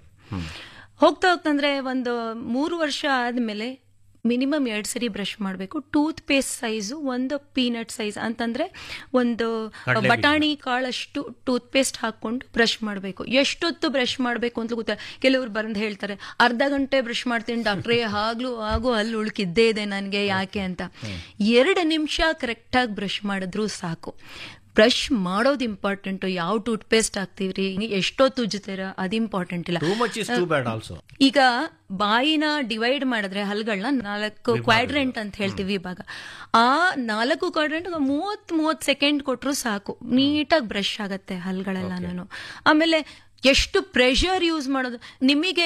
ಹೋಗ್ತಾ ಹೋಗ್ತಂದ್ರೆ ಒಂದು ಮೂರು ವರ್ಷ ಆದ್ಮೇಲೆ ಮಿನಿಮಮ್ ಎರಡು ಸರಿ ಬ್ರಷ್ ಮಾಡಬೇಕು ಟೂತ್ ಪೇಸ್ಟ್ ಸೈಜು ಒಂದು ಪೀನಟ್ ಸೈಜ್ ಅಂತಂದ್ರೆ ಒಂದು ಕಡ್ಲೆ ಬೀಜ. ಬಟಾಣಿ ಕಾಳಷ್ಟು ಟೂತ್ ಪೇಸ್ಟ್ ಹಾಕೊಂಡು ಬ್ರಷ್ ಮಾಡಬೇಕು ಎಷ್ಟೊತ್ತು ಬ್ರಷ್ ಮಾಡಬೇಕು ಅಂತ ಗೊತ್ತಾ ಕೆಲವ್ರು ಬಂದು ಹೇಳ್ತಾರೆ ಅರ್ಧ ಗಂಟೆ ಬ್ರಷ್ ಮಾಡ್ತೀನಿ ಡಾಕ್ಟ್ರೇ ಆಗ್ಲೂ ಆಗು ಅಲ್ಲಿ ಉಳ್ಕಿದ್ದೇ ಇದೆ ನನಗೆ ಯಾಕೆ ಅಂತ ಎರಡು ನಿಮಿಷ ಕರೆಕ್ಟಾಗಿ ಬ್ರಷ್ ಮಾಡಿದ್ರು ಸಾಕು ಬ್ರಷ್ ಮಾಡೋದು ಇಂಪಾರ್ಟೆಂಟ್ ಯಾವ ಟೂತ್ ಪೇಸ್ಟ್ ಹಾಕ್ತಿವ್ರಿ ಎಷ್ಟೊತ್ತು ಉಜ್ಜುತ್ತೀರ ಅದು ಇಂಪಾರ್ಟೆಂಟ್ ಇಲ್ಲ too much is too bad also ಈಗ ಬಾಯಿನ ಡಿವೈಡ್ ಮಾಡಿದ್ರೆ ಹಲ್ಗಳನ್ನ ನಾಲ್ಕು ಕ್ವಾಡ್ರೆಂಟ್ ಅಂತ ಹೇಳ್ತೀವಿ ಇವಾಗ ಆ ನಾಲ್ಕು ಕ್ವಾಡ್ರೆಂಟ್ ಮೂವತ್ ಮೂವತ್ ಸೆಕೆಂಡ್ ಕೊಟ್ರು ಸಾಕು ನೀಟಾಗಿ ಬ್ರಷ್ ಆಗತ್ತೆ ಹಲ್ಗಳೆಲ್ಲ ನಾನು ಆಮೇಲೆ ಎಷ್ಟು ಪ್ರೆಷರ್ ಯೂಸ್ ಮಾಡೋದು ನಿಮಗೆ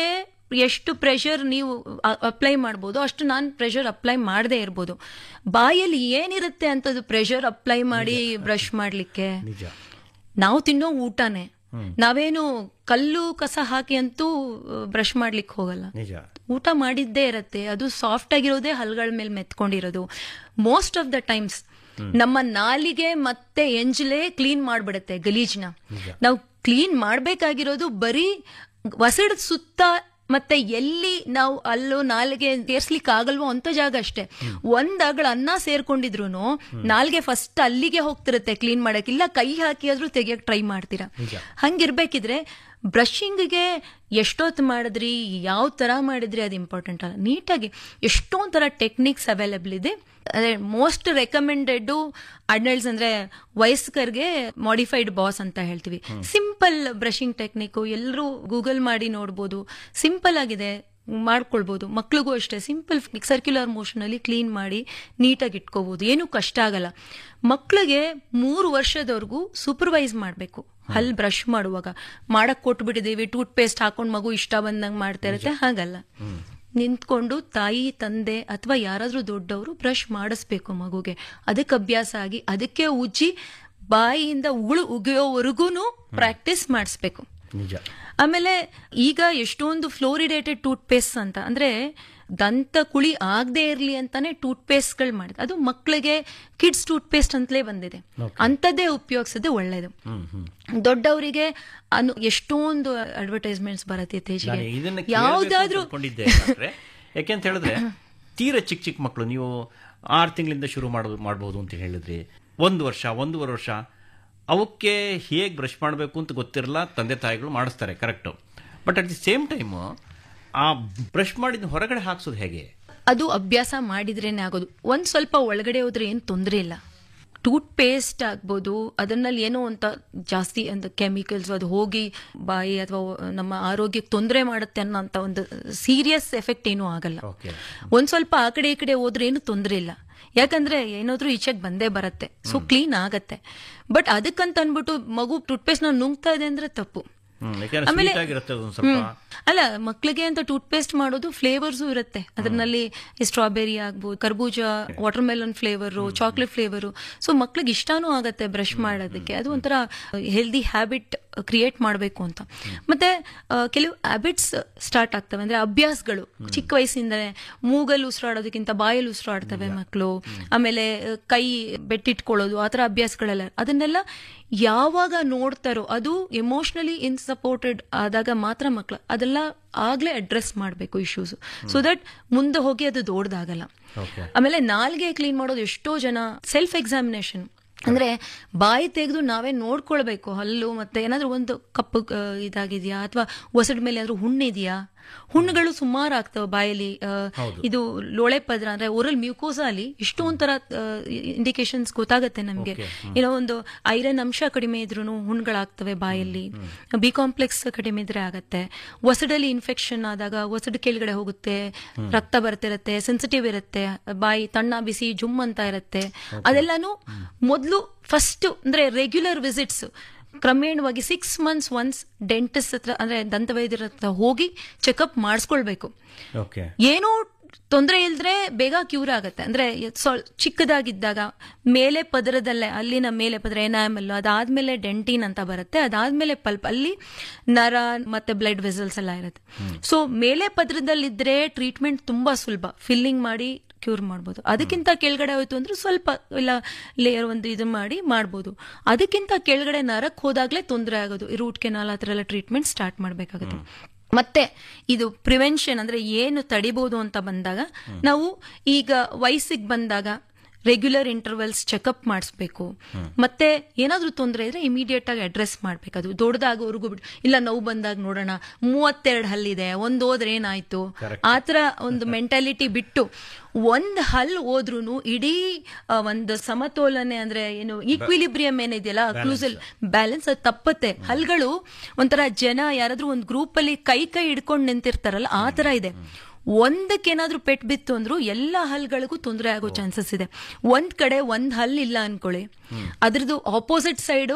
ಎಷ್ಟು ಪ್ರೆಷರ್ ನೀವು ಅಪ್ಲೈ ಮಾಡ್ಬೋದು ಅಷ್ಟು ನಾನು ಪ್ರೆಷರ್ ಅಪ್ಲೈ ಮಾಡದೇ ಇರ್ಬೋದು ಬಾಯಲ್ಲಿ ಏನಿರುತ್ತೆ ಅಂತದ್ದು ಪ್ರೆಷರ್ ಅಪ್ಲೈ ಮಾಡಿ ಬ್ರಷ್ ಮಾಡ್ಲಿಕ್ಕೆ ನಿಜ ನಾವು ತಿನ್ನೋ ಊಟನೇ ನಾವೇನು ಕಲ್ಲು ಕಸ ಹಾಕಿ ಅಂತೂ ಬ್ರಷ್ ಮಾಡ್ಲಿಕ್ಕೆ ಹೋಗಲ್ಲ ನಿಜ ಊಟ ಮಾಡಿದ್ದೇ ಇರತ್ತೆ ಅದು ಸಾಫ್ಟ್ ಆಗಿರೋದೇ ಹಲ್ಗಳ ಮೇಲೆ ಮೆತ್ಕೊಂಡಿರೋದು ಮೋಸ್ಟ್ ಆಫ್ ದ ಟೈಮ್ಸ್ ನಮ್ಮ ನಾಲಿಗೆ ಮತ್ತೆ ಎಂಜಲೇ ಕ್ಲೀನ್ ಮಾಡ್ಬಿಡುತ್ತೆ ಗಲೀಜ್ನ ನಾವು ಕ್ಲೀನ್ ಮಾಡ್ಬೇಕಾಗಿರೋದು ಬರೀ ವಸಡ್ ಸುತ್ತ ಮತ್ತೆ ಎಲ್ಲಿ ನಾವು ಅಲ್ಲೋ ನಾಲಿಗೆ ಸೇರ್ಸ್ಲಿಕ್ಕೆ ಆಗಲ್ವೋ ಅಂತ ಜಾಗ ಅಷ್ಟೇ ಒಂದ್ ಅಗಳ ಅನ್ನ ಸೇರ್ಕೊಂಡಿದ್ರು ನಾಲ್ಗೆ ಫಸ್ಟ್ ಅಲ್ಲಿಗೆ ಹೋಗ್ತಿರತ್ತೆ ಕ್ಲೀನ್ ಮಾಡಕ್ ಇಲ್ಲ ಕೈ ಹಾಕಿ ಆದ್ರೂ ತೆಗಿಯಕ್ ಟ್ರೈ ಮಾಡ್ತೀರಾ ಹಂಗಿರ್ಬೇಕಿದ್ರೆ ಬ್ರಷಿಂಗ್ಗೆ ಎಷ್ಟೊತ್ತು ಮಾಡಿದ್ರಿ ಯಾವ ತರ ಮಾಡಿದ್ರಿ ಅದು ಇಂಪಾರ್ಟೆಂಟ್ ಅಲ್ಲ ನೀಟಾಗಿ ಎಷ್ಟೊಂದ್ ತರ ಟೆಕ್ನಿಕ್ಸ್ ಅವೈಲೇಬಲ್ ಇದೆ ಅದೇ ಮೋಸ್ಟ್ ರೆಕಮೆಂಡೆಡ್ ಅಡಲ್ಟ್ಸ್ ಅಂದ್ರೆ ವಯಸ್ಕರಿಗೆ ಮಾಡಿಫೈಡ್ ಬಾಸ್ ಅಂತ ಹೇಳ್ತೀವಿ ಸಿಂಪಲ್ ಬ್ರಷಿಂಗ್ ಟೆಕ್ನಿಕ್ ಎಲ್ಲರೂ ಗೂಗಲ್ ಮಾಡಿ ನೋಡ್ಬೋದು ಸಿಂಪಲ್ ಆಗಿದೆ ಮಾಡ್ಕೊಳ್ಬೋದು ಮಕ್ಳಿಗೂ ಅಷ್ಟೇ ಸಿಂಪಲ್ ಸರ್ಕ್ಯುಲರ್ ಮೋಷನ್ ಅಲ್ಲಿ ಕ್ಲೀನ್ ಮಾಡಿ ನೀಟಾಗಿ ಇಟ್ಕೋಬಹುದು ಏನು ಕಷ್ಟ ಆಗಲ್ಲ ಮಕ್ಳಿಗೆ ಮೂರು ವರ್ಷದವರೆಗೂ ಸೂಪರ್ವೈಸ್ ಮಾಡಬೇಕು ಹಲ್ ಬ್ರಷ್ ಮಾಡುವಾಗ ಮಾಡಕ್ ಕೊಟ್ಬಿಟ್ಟಿದೀವಿ ಟೂತ್ ಪೇಸ್ಟ್ ಹಾಕೊಂಡ್ ಮಗು ಇಷ್ಟ ಬಂದಂಗ್ ಮಾಡ್ತಾ ಇರುತ್ತೆ ಹಾಗಲ್ಲ ನಿಂತ್ಕೊಂಡು ತಾಯಿ ತಂದೆ ಅಥವಾ ಯಾರಾದ್ರೂ ದೊಡ್ಡವರು ಬ್ರಷ್ ಮಾಡಿಸ್ಬೇಕು ಮಗುಗೆ ಅದಕ್ಕೆ ಅಭ್ಯಾಸ ಆಗಿ ಅದಕ್ಕೆ ಉಜ್ಜಿ ಬಾಯಿಯಿಂದ ಉಗುಳು ಉಗಿಯೋವರೆಗೂ ಪ್ರಾಕ್ಟೀಸ್ ಮಾಡಿಸ್ಬೇಕು ನಿಜ ಆಮೇಲೆ ಈಗ ಎಷ್ಟೊಂದು ಫ್ಲೋರಿಡೇಟೆಡ್ ಟೂತ್ ಪೇಸ್ಟ್ ಅಂತ ಅಂದ್ರೆ ದಂತ ಕುಳಿ ಆಗದೆ ಇರ್ಲಿ ಅಂತಾನೆ ಟೂತ್ ಪೇಸ್ಟ್ ಗಳು ಮಾಡಿದೆ ಅದು ಮಕ್ಕಳಿಗೆ ಕಿಡ್ಸ್ ಟೂತ್ ಪೇಸ್ಟ್ ಅಂತಲೇ ಬಂದಿದೆ ಅಂತದ್ದೇ ಉಪಯೋಗಿಸೋದು ಒಳ್ಳೇದು ದೊಡ್ಡವರಿಗೆ ಅನು ಎಷ್ಟೊಂದು ಅಡ್ವರ್ಟೈಸ್ಮೆಂಟ್ಸ್ ಬರುತ್ತೆ ಇತ್ತೀಚೆಗೆ ನಾನು ಇದನ್ನ ಯಾವ್ದಾದ್ರೂ ಕೊಂಡಿದ್ದೆ ಯಾಕೆಂತ ಹೇಳಿದ್ರೆ ತೀರ ಚಿಕ್ಕ ಚಿಕ್ಕ ಮಕ್ಕಳು ನೀವು ಆರು ತಿಂಗಳಿಂದ ಶುರು ಮಾಡೋದು ಮಾಡಬಹುದು ಅಂತ ಹೇಳಿದ್ರಿ ಒಂದು ವರ್ಷ ಒಂದೂವರೆ ವರ್ಷ ಅವಕ್ಕೆ ಹೇಗೆ ಬ್ರಷ್ ಮಾಡಬೇಕು ಅಂತ ಗೊತ್ತಿರಲ್ಲ ತಂದೆ ತಾಯಿಗಳು ಮಾಡಿಸ್ತಾರೆ correct but at the same time ಆ ಬ್ರಷ್ ಮಾಡಿದ ಹೊರಗಡೆ ಹಾಕ್ಸೋದು ಹೇಗೆ ಅದು ಅಭ್ಯಾಸ ಮಾಡಿದ್ರೇನೆ ಆಗೋದು ಒಂದ್ ಸ್ವಲ್ಪ ಒಳಗಡೆ ಹೋದ್ರೆ ಏನು ತೊಂದರೆ ಇಲ್ಲ ಟೂತ್ ಪೇಸ್ಟ್ ಆಗ್ಬೋದು ಅದನ್ನಲ್ಲಿ ಏನೋ ಅಂತ ಜಾಸ್ತಿ ಅಂತ ಕೆಮಿಕಲ್ಸ್ ಅದು ಹೋಗಿ ಬಾಯಿ ಅಥವಾ ನಮ್ಮ ಆರೋಗ್ಯಕ್ಕೆ ತೊಂದರೆ ಮಾಡುತ್ತೆ ಅನ್ನೋಂಥ ಒಂದು ಸೀರಿಯಸ್ ಎಫೆಕ್ಟ್ ಏನೂ ಆಗಲ್ಲ ಒಂದ್ ಸ್ವಲ್ಪ ಆ ಕಡೆ ಈ ಕಡೆ ಹೋದ್ರೆ ಏನು ತೊಂದರೆ ಇಲ್ಲ ಯಾಕಂದ್ರೆ ಏನಾದ್ರೂ ಈಚೆಗೆ ಬಂದೇ ಬರುತ್ತೆ ಸೊ ಕ್ಲೀನ್ ಆಗತ್ತೆ ಬಟ್ ಅದಕ್ಕಂತ ಅನ್ಬಿಟ್ಟು ಮಗು ಟೂತ್ ಪೇಸ್ಟ್ ನಾವು ನುಂಗ್ತಾ ಇದೆ ಅಂದ್ರೆ ತಪ್ಪು ಹ್ಮ್, ಯಾಕೆಂದ್ರೆ sweet ಆಗಿರುತ್ತೆ ಅದೊಂದು ಸ್ವಲ್ಪ ಹ್ಮ್. ಅಲ್ಲ ಮಕ್ಳಿಗೆ ಅಂತ ಟೂತ್ ಪೇಸ್ಟ್ ಮಾಡೋದು ಫ್ಲೇವರ್ಸು ಇರುತ್ತೆ ಅದರಲ್ಲಿ ಸ್ಟ್ರಾಬೆರಿ ಆಗ್ಬೋದು ಕರ್ಬೂಜ water melon flavour chocolate flavour so ಮಕ್ಳಿಗೆ ಇಷ್ಟಾನೂ ಆಗತ್ತೆ ಬ್ರಷ್ ಮಾಡೋದಕ್ಕೆ ಅದು ಒಂಥರ ಹೆಲ್ದಿ ಹ್ಯಾಬಿಟ್ ಕ್ರಿಯೇಟ್ ಮಾಡಬೇಕು ಅಂತ ಮತ್ತೆ ಆ, ಕೆಲವು ಹ್ಯಾಬಿಟ್ಸ್ ಸ್ಟಾರ್ಟ್ ಆಗ್ತವೆ ಅಂದ್ರೆ ಅಭ್ಯಾಸಗಳು ಚಿಕ್ಕ ವಯಸ್ಸಿಂದನೇ ಮೂಗಲ್ಲಿ ಉಸಿರಾಡೋದಕ್ಕಿಂತ ಬಾಯಲ್ಲಿ ಉಸಿರಾಡ್ತವೆ ಮಕ್ಕಳು ಆಮೇಲೆ ಆ, ಕೈ ಬೆಟ್ಟಿಟ್ಕೊಳ್ಳೋದು ಆ ಥರ ಅಭ್ಯಾಸಗಳೆಲ್ಲ ಅದನ್ನೆಲ್ಲ ಯಾವಾಗ ನೋಡ್ತಾರೋ ಅದು ಎಮೋಷನಲಿ ಇನ್ಸಪೋರ್ಟೆಡ್ ಆದಾಗ ಮಾತ್ರ ಮಕ್ಕಳು ಅದೆಲ್ಲ ಆಗ್ಲೇ ಅಡ್ರೆಸ್ ಮಾಡಬೇಕು ಇಶ್ಯೂಸ್ ಸೊ ದಟ್ ಮುಂದೆ ಹೋಗಿ ಅದು ದೊಡ್ಡದಾಗಲ್ಲ ಆಮೇಲೆ ನಾಲ್ಗೆ ಕ್ಲೀನ್ ಮಾಡೋದು ಎಷ್ಟೋ ಜನ ಸೆಲ್ಫ್ ಎಕ್ಸಾಮಿನೇಷನ್ ಅಂದ್ರೆ ಬಾಯಿ ತೆಗೆದು ನಾವೇ ನೋಡ್ಕೊಳ್ಬೇಕು ಹಲ್ಲು ಮತ್ತೆ ಏನಾದ್ರೂ ಒಂದು ಕಪ್ಪು ಆ, ಇದಾಗಿದ್ಯಾ ಅಥವಾ ಒಸಡ್ ಮೇಲೆ ಏನಾದ್ರೂ ಹುಣ್ಣಿದ್ಯಾ ಹುಣ್ಣುಗಳು ಸುಮಾರು ಆಗ್ತವೆ ಬಾಯಲ್ಲಿ ಆ, ಇದು ಲೋಳೆ ಪದ್ರ ಅಂದ್ರೆ ಓರಲ್ ಮ್ಯೂಕೋಸ ಅಲ್ಲಿ ಇಷ್ಟೊಂಥರ ಇಂಡಿಕೇಶನ್ಸ್ ಗೊತ್ತಾಗತ್ತೆ ನಮ್ಗೆ ಏನೋ ಒಂದು ಐರನ್ ಅಂಶ ಕಡಿಮೆ ಇದ್ರೂ ಹುಣ್ಣುಗಳಾಗ್ತವೆ ಬಾಯಲ್ಲಿ ಬಿ ಕಾಂಪ್ಲೆಕ್ಸ್ ಕಡಿಮೆ ಇದ್ರೆ ಆಗತ್ತೆ ಒಸಡಲ್ಲಿ ಇನ್ಫೆಕ್ಷನ್ ಆದಾಗ ಒಸಡು ಕೆಳಗಡೆ ಹೋಗುತ್ತೆ ರಕ್ತ ಬರ್ತಿರತ್ತೆ ಸೆನ್ಸಿಟಿವ್ ಇರುತ್ತೆ ಬಾಯಿ ತಣ್ಣ ಬಿಸಿ ಜುಮ್ ಅಂತ ಇರುತ್ತೆ ಅದೆಲ್ಲಾನು ಮೊದಲು ಫಸ್ಟ್ ಅಂದ್ರೆ ರೆಗ್ಯುಲರ್ ವಿಸಿಟ್ಸ್ ಕ್ರಮೇಣವಾಗಿ ಸಿಕ್ಸ್ ಮಂತ್ಸ್ ಒನ್ಸ್ ಡೆಂಟಿಸ್ಟ್ ಹತ್ರ ಅಂದ್ರೆ ದಂತವೈದ್ಯರ ಹತ್ರ ಹೋಗಿ ಚೆಕಪ್ ಮಾಡಿಸ್ಕೊಳ್ಬೇಕು ಓಕೆ ಏನೋ ತೊಂದರೆ ಇಲ್ದ್ರೆ ಬೇಗ ಕ್ಯೂರ್ ಆಗತ್ತೆ ಅಂದ್ರೆ ಸ್ವಲ್- ಚಿಕ್ಕದಾಗಿದ್ದಾಗ ಮೇಲೆ ಪದರದಲ್ಲೇ ಅಲ್ಲಿನ ಮೇಲೆ ಪದರ ಎನಾಮಲ್ ಅದಾದ್ಮೇಲೆ ಡೆಂಟಿನ್ ಅಂತ ಬರುತ್ತೆ ಅದಾದ್ಮೇಲೆ ಪಲ್ಪ್ ಅಲ್ಲಿ ನರ ಮತ್ತೆ ಬ್ಲಡ್ ವೆಸಲ್ಸ್ ಎಲ್ಲ ಇರುತ್ತೆ ಸೊ ಮೇಲೆ ಪದರದಲ್ಲಿದ್ರೆ ಟ್ರೀಟ್ಮೆಂಟ್ ತುಂಬಾ ಸುಲಭ ಫಿಲ್ಲಿಂಗ್ ಮಾಡಿ ಕ್ಯೂರ್ ಮಾಡ್ಬೋದು ಅದಕ್ಕಿಂತ ಕೆಳಗಡೆ ಹೋಯ್ತು ಅಂದ್ರೆ ಸ್ವಲ್ಪ ಇಲ್ಲ ಲೇಯರ್ ಒಂದು ಇದು ಮಾಡಿ ಮಾಡ್ಬೋದು ಅದಕ್ಕಿಂತ ಕೆಳಗಡೆ ನರಕ್ ಹೋದಾಗ್ಲೇ ತೊಂದರೆ ಆಗೋದು ಈ ರೂಟ್ ಕೆನಾಲ್ ಆ ಥರ ಎಲ್ಲ ಟ್ರೀಟ್ಮೆಂಟ್ ಸ್ಟಾರ್ಟ್ ಮಾಡ್ಬೇಕಾಗುತ್ತೆ ಮತ್ತೆ ಇದು ಪ್ರಿವೆನ್ಷನ್ ಅಂದ್ರೆ ಏನು ತಡಿಬಹುದು ಅಂತ ಬಂದಾಗ ನಾವು ಈಗ ವಯಸ್ಸಿಗೆ ಬಂದಾಗ ರೆಗ್ಯುಲರ್ ಇಂಟರ್ವಲ್ಸ್ ಚೆಕಪ್ ಮಾಡಿಸ್ಬೇಕು ಮತ್ತೆ ಏನಾದ್ರೂ ತೊಂದರೆ ಇದ್ರೆ ಇಮಿಡಿಯೇಟ್ ಆಗಿ ಅಡ್ರೆಸ್ ಮಾಡ್ಬೇಕು ಅದು ದೊಡ್ಡದಾಗೋವರೆಗೂ ಬಿಟ್ಟು ಇಲ್ಲ ನೋವು ಬಂದಾಗ ನೋಡೋಣ ಮೂವತ್ತೆರಡು ಹಲ್ಲಿದೆ ಒಂದ್ ಹೋದ್ರೆ ಏನಾಯ್ತು ಆ ಥರ ಒಂದು ಮೆಂಟಾಲಿಟಿ ಬಿಟ್ಟು ಒಂದ್ ಹಲ್ ಹೋದ್ರೂ ಇಡೀ ಆ, ಒಂದು ಸಮತೋಲನೆ ಅಂದ್ರೆ ಏನು ಈಕ್ವಿಲಿಬ್ರಿಯಂ ಏನಿದೆಯಲ್ಲ ಕ್ಲೂಸಲ್ ಬ್ಯಾಲೆನ್ಸ್ ಅದು ತಪ್ಪತ್ತೆ ಹಲ್ಗಳು ಒಂಥರ ಜನ ಯಾರಾದ್ರೂ ಒಂದು ಗ್ರೂಪ್ ಅಲ್ಲಿ ಕೈ ಕೈ ಹಿಡ್ಕೊಂಡು ನಿಂತಿರ್ತಾರಲ್ಲ ಆ ತರ ಇದೆ ಒಂದಕ್ಕೇನಾದ್ರೂ ಪೆಟ್ ಬಿತ್ತು ಅಂದ್ರೂ ಎಲ್ಲ ಹಲ್ಗಳಿಗೂ ತೊಂದರೆ ಆಗೋ ಚಾನ್ಸಸ್ ಇದೆ ಒಂದ್ ಕಡೆ ಒಂದ್ ಹಲ್ ಇಲ್ಲ ಅನ್ಕೊಳ್ಳಿ ಅದ್ರದ್ದು ಆಪೋಸಿಟ್ ಸೈಡು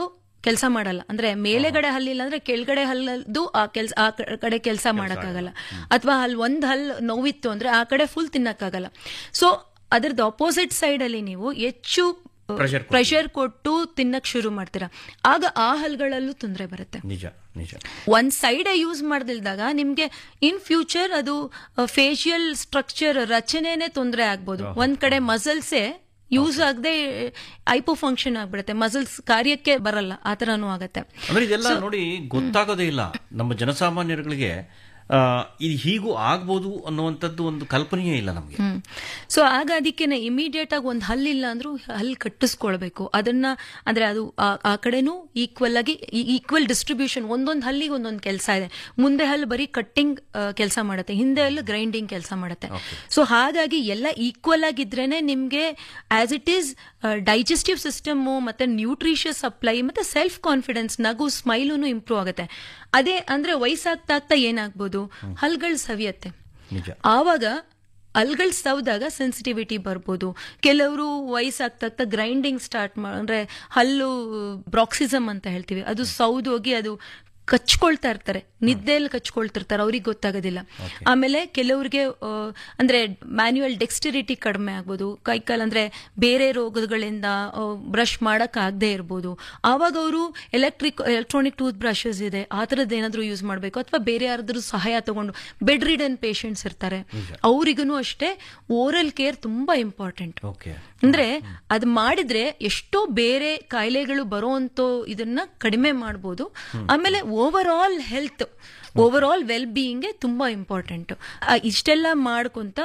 ಕೆಲಸ ಮಾಡಲ್ಲ ಅಂದ್ರೆ ಮೇಲೆಗಡೆ ಹಲ್ಲಿಲ್ಲ ಅಂದ್ರೆ ಕೆಳಗಡೆ ಹಲ್ಲದು ಆ ಕೆಲ್ಸ ಆ ಕ- ಕಡೆ ಕೆಲಸ ಮಾಡಕ್ಕಾಗಲ್ಲ ಅಥವಾ ಅಲ್ಲಿ ಒಂದ್ ಹಲ್ ನೋವಿತ್ತು ಅಂದ್ರೆ ಆ ಕಡೆ ಫುಲ್ ತಿನ್ನಕ್ಕಾಗಲ್ಲ ಸೊ ಅದ್ರದ್ದು ಅಪೋಸಿಟ್ ಸೈಡ್ ಅಲ್ಲಿ ನೀವು ಹೆಚ್ಚು Pressure ಕೊಟ್ಟು. ಪ್ರೆಷರ್ ಕೊಟ್ಟು ತಿನ್ನಕ್ ಶುರು ಮಾಡ್ತೀರಾ ಆಗ ಆ ಹಲ್ಗಳಲ್ಲೂ ತೊಂದರೆ ಬರುತ್ತೆ ನಿಜ ನಿಜ ಒಂದ್ ಸೈಡ್ ಯೂಸ್ ಮಾಡದಿಲ್ದಾಗ ನಿಮ್ಗೆ ಇನ್ ಫ್ಯೂಚರ್ ಅದು ಫೇಶಿಯಲ್ ಸ್ಟ್ರಕ್ಚರ್ ರಚನೆನೇ ತೊಂದರೆ ಆಗ್ಬೋದು ಒಂದ್ ಕಡೆ ಮಸಲ್ಸೇ ಯೂಸ್ ಆಗದೆ ಐಪೋ ಫಂಕ್ಷನ್ ಆಗ್ಬಿಡುತ್ತೆ ಮಸಲ್ಸ್ ಕಾರ್ಯಕ್ಕೆ ಬರಲ್ಲ ಆ ತರನೂ ಆಗತ್ತೆ ಅಂದ್ರೆ ಇದೆಲ್ಲ ನೋಡಿ ಗೊತ್ತಾಗೋದೇ ಇಲ್ಲ ನಮ್ಮ ಜನಸಾಮಾನ್ಯರುಗಳಿಗೆ ಆ, ಇದು ಹೀಗೂ ಆಗ್ಬೋದು ಅನ್ನುವಂಥದ್ದು ಒಂದು ಕಲ್ಪನೆಯೇ ಇಲ್ಲ ನಮಗೆ ಹ್ಮ್ ಸೊ ಆಗ ಅದಕ್ಕೇನೆ ಇಮಿಡಿಯೇಟ್ ಆಗಿ ಒಂದು ಹಲ್ಲಿಲ್ಲ ಅಂದ್ರೂ ಹಲ್ಲು ಕಟ್ಟಿಸ್ಕೊಳ್ಬೇಕು ಅದನ್ನ ಅಂದ್ರೆ ಅದು ಆ- ಆ ಕಡೆನೂ ಈಕ್ವಲ್ ಆಗಿ ಈಕ್ವಲ್ ಡಿಸ್ಟ್ರಿಬ್ಯೂಷನ್ ಒಂದೊಂದು ಹಲ್ಲಿಗೆ ಒಂದೊಂದು ಕೆಲಸ ಇದೆ ಮುಂದೆ ಹಲ್ಲು ಬರೀ ಕಟ್ಟಿಂಗ್ ಕೆಲಸ ಮಾಡುತ್ತೆ ಹಿಂದೆ ಹಲ್ಲು ಗ್ರೈಂಡಿಂಗ್ ಕೆಲಸ ಮಾಡುತ್ತೆ ಸೊ ಹಾಗಾಗಿ ಎಲ್ಲ ಈಕ್ವಲ್ ಆಗಿದ್ರೇನೆ ನಿಮ್ಗೆ as it is digestive system ಮತ್ತೆ ನ್ಯೂಟ್ರಿಷಿಯಸ್ ಸಪ್ಲೈ ಮತ್ತೆ ಸೆಲ್ಫ್ ಕಾನ್ಫಿಡೆನ್ಸ್ ನಗು ಸ್ಮೈಲೂನು ಇಂಪ್ರೂವ್ ಆಗುತ್ತೆ ಅದೇ ಅಂದ್ರೆ ವಯಸ್ಸಾಗ್ತಾ ಆಗ್ತಾ ಏನಾಗ್ಬೋದು ಹಲ್ಗಳು ಸವಿಯತ್ತೆ ನಿಜ ಆವಾಗ ಹಲ್ಗಳು ಸವ್ದಾಗ ಸೆನ್ಸಿಟಿವಿಟಿ ಬರ್ಬೋದು ಕೆಲವರು ವಯಸ್ಸಾಗ್ತಾ ಗ್ರೈಂಡಿಂಗ್ ಸ್ಟಾರ್ಟ್ ಮಾ ಅಂದ್ರೆ ಹಲ್ಲು ಬ್ರಾಕ್ಸಿಸಮ್ ಅಂತ ಹೇಳ್ತೀವಿ ಅದು ಸೌದೋಗಿ ಅದು ಕಚ್ಕೊಳ್ತಾ ಇರ್ತಾರೆ ನಿದ್ದೆಯಲ್ಲಿ ಕಚ್ಕೊಳ್ತಿರ್ತಾರೆ ಅವ್ರಿಗೆ ಗೊತ್ತಾಗೋದಿಲ್ಲ ಆಮೇಲೆ ಕೆಲವ್ರಿಗೆ ಆ, ಅಂದ್ರೆ ಮ್ಯಾನ್ಯುಯಲ್ ಡೆಕ್ಸ್ಟಿರಿಟಿ ಕಡಿಮೆ ಆಗ್ಬೋದು ಕೈಕಾಲ್ ಅಂದ್ರೆ ಬೇರೆ ರೋಗಗಳಿಂದ ಬ್ರಷ್ ಮಾಡಕ್ ಆಗದೆ ಇರ್ಬೋದು ಆವಾಗ ಅವರು ಎಲೆಕ್ಟ್ರಿಕ್ ಎಲೆಕ್ಟ್ರಾನಿಕ್ ಟೂತ್ ಬ್ರಷಸ್ ಇದೆ ಆ ಥರದ್ದು ಏನಾದರೂ ಯೂಸ್ ಮಾಡಬೇಕು ಅಥವಾ ಬೇರೆ ಯಾರಾದ್ರೂ ಸಹಾಯ ತಗೊಂಡು ಬೆಡ್ ರಿಡನ್ ಪೇಷಂಟ್ಸ್ ಇರ್ತಾರೆ ಅವರಿಗೂ ಅಷ್ಟೇ ಓರಲ್ ಕೇರ್ ತುಂಬಾ ಇಂಪಾರ್ಟೆಂಟ್ ಓಕೆ ಅಂದ್ರೆ ಅದ್ ಮಾಡಿದ್ರೆ ಎಷ್ಟೋ ಬೇರೆ ಕಾಯಿಲೆಗಳು ಬರೋಂತೋ ಇದನ್ನ ಕಡಿಮೆ ಮಾಡ್ಬೋದು ಆಮೇಲೆ overall health overall well being ತುಂಬಾ ಇಂಪಾರ್ಟೆಂಟ್ ಇಷ್ಟೆಲ್ಲ ಮಾಡ್ಕೊಂತ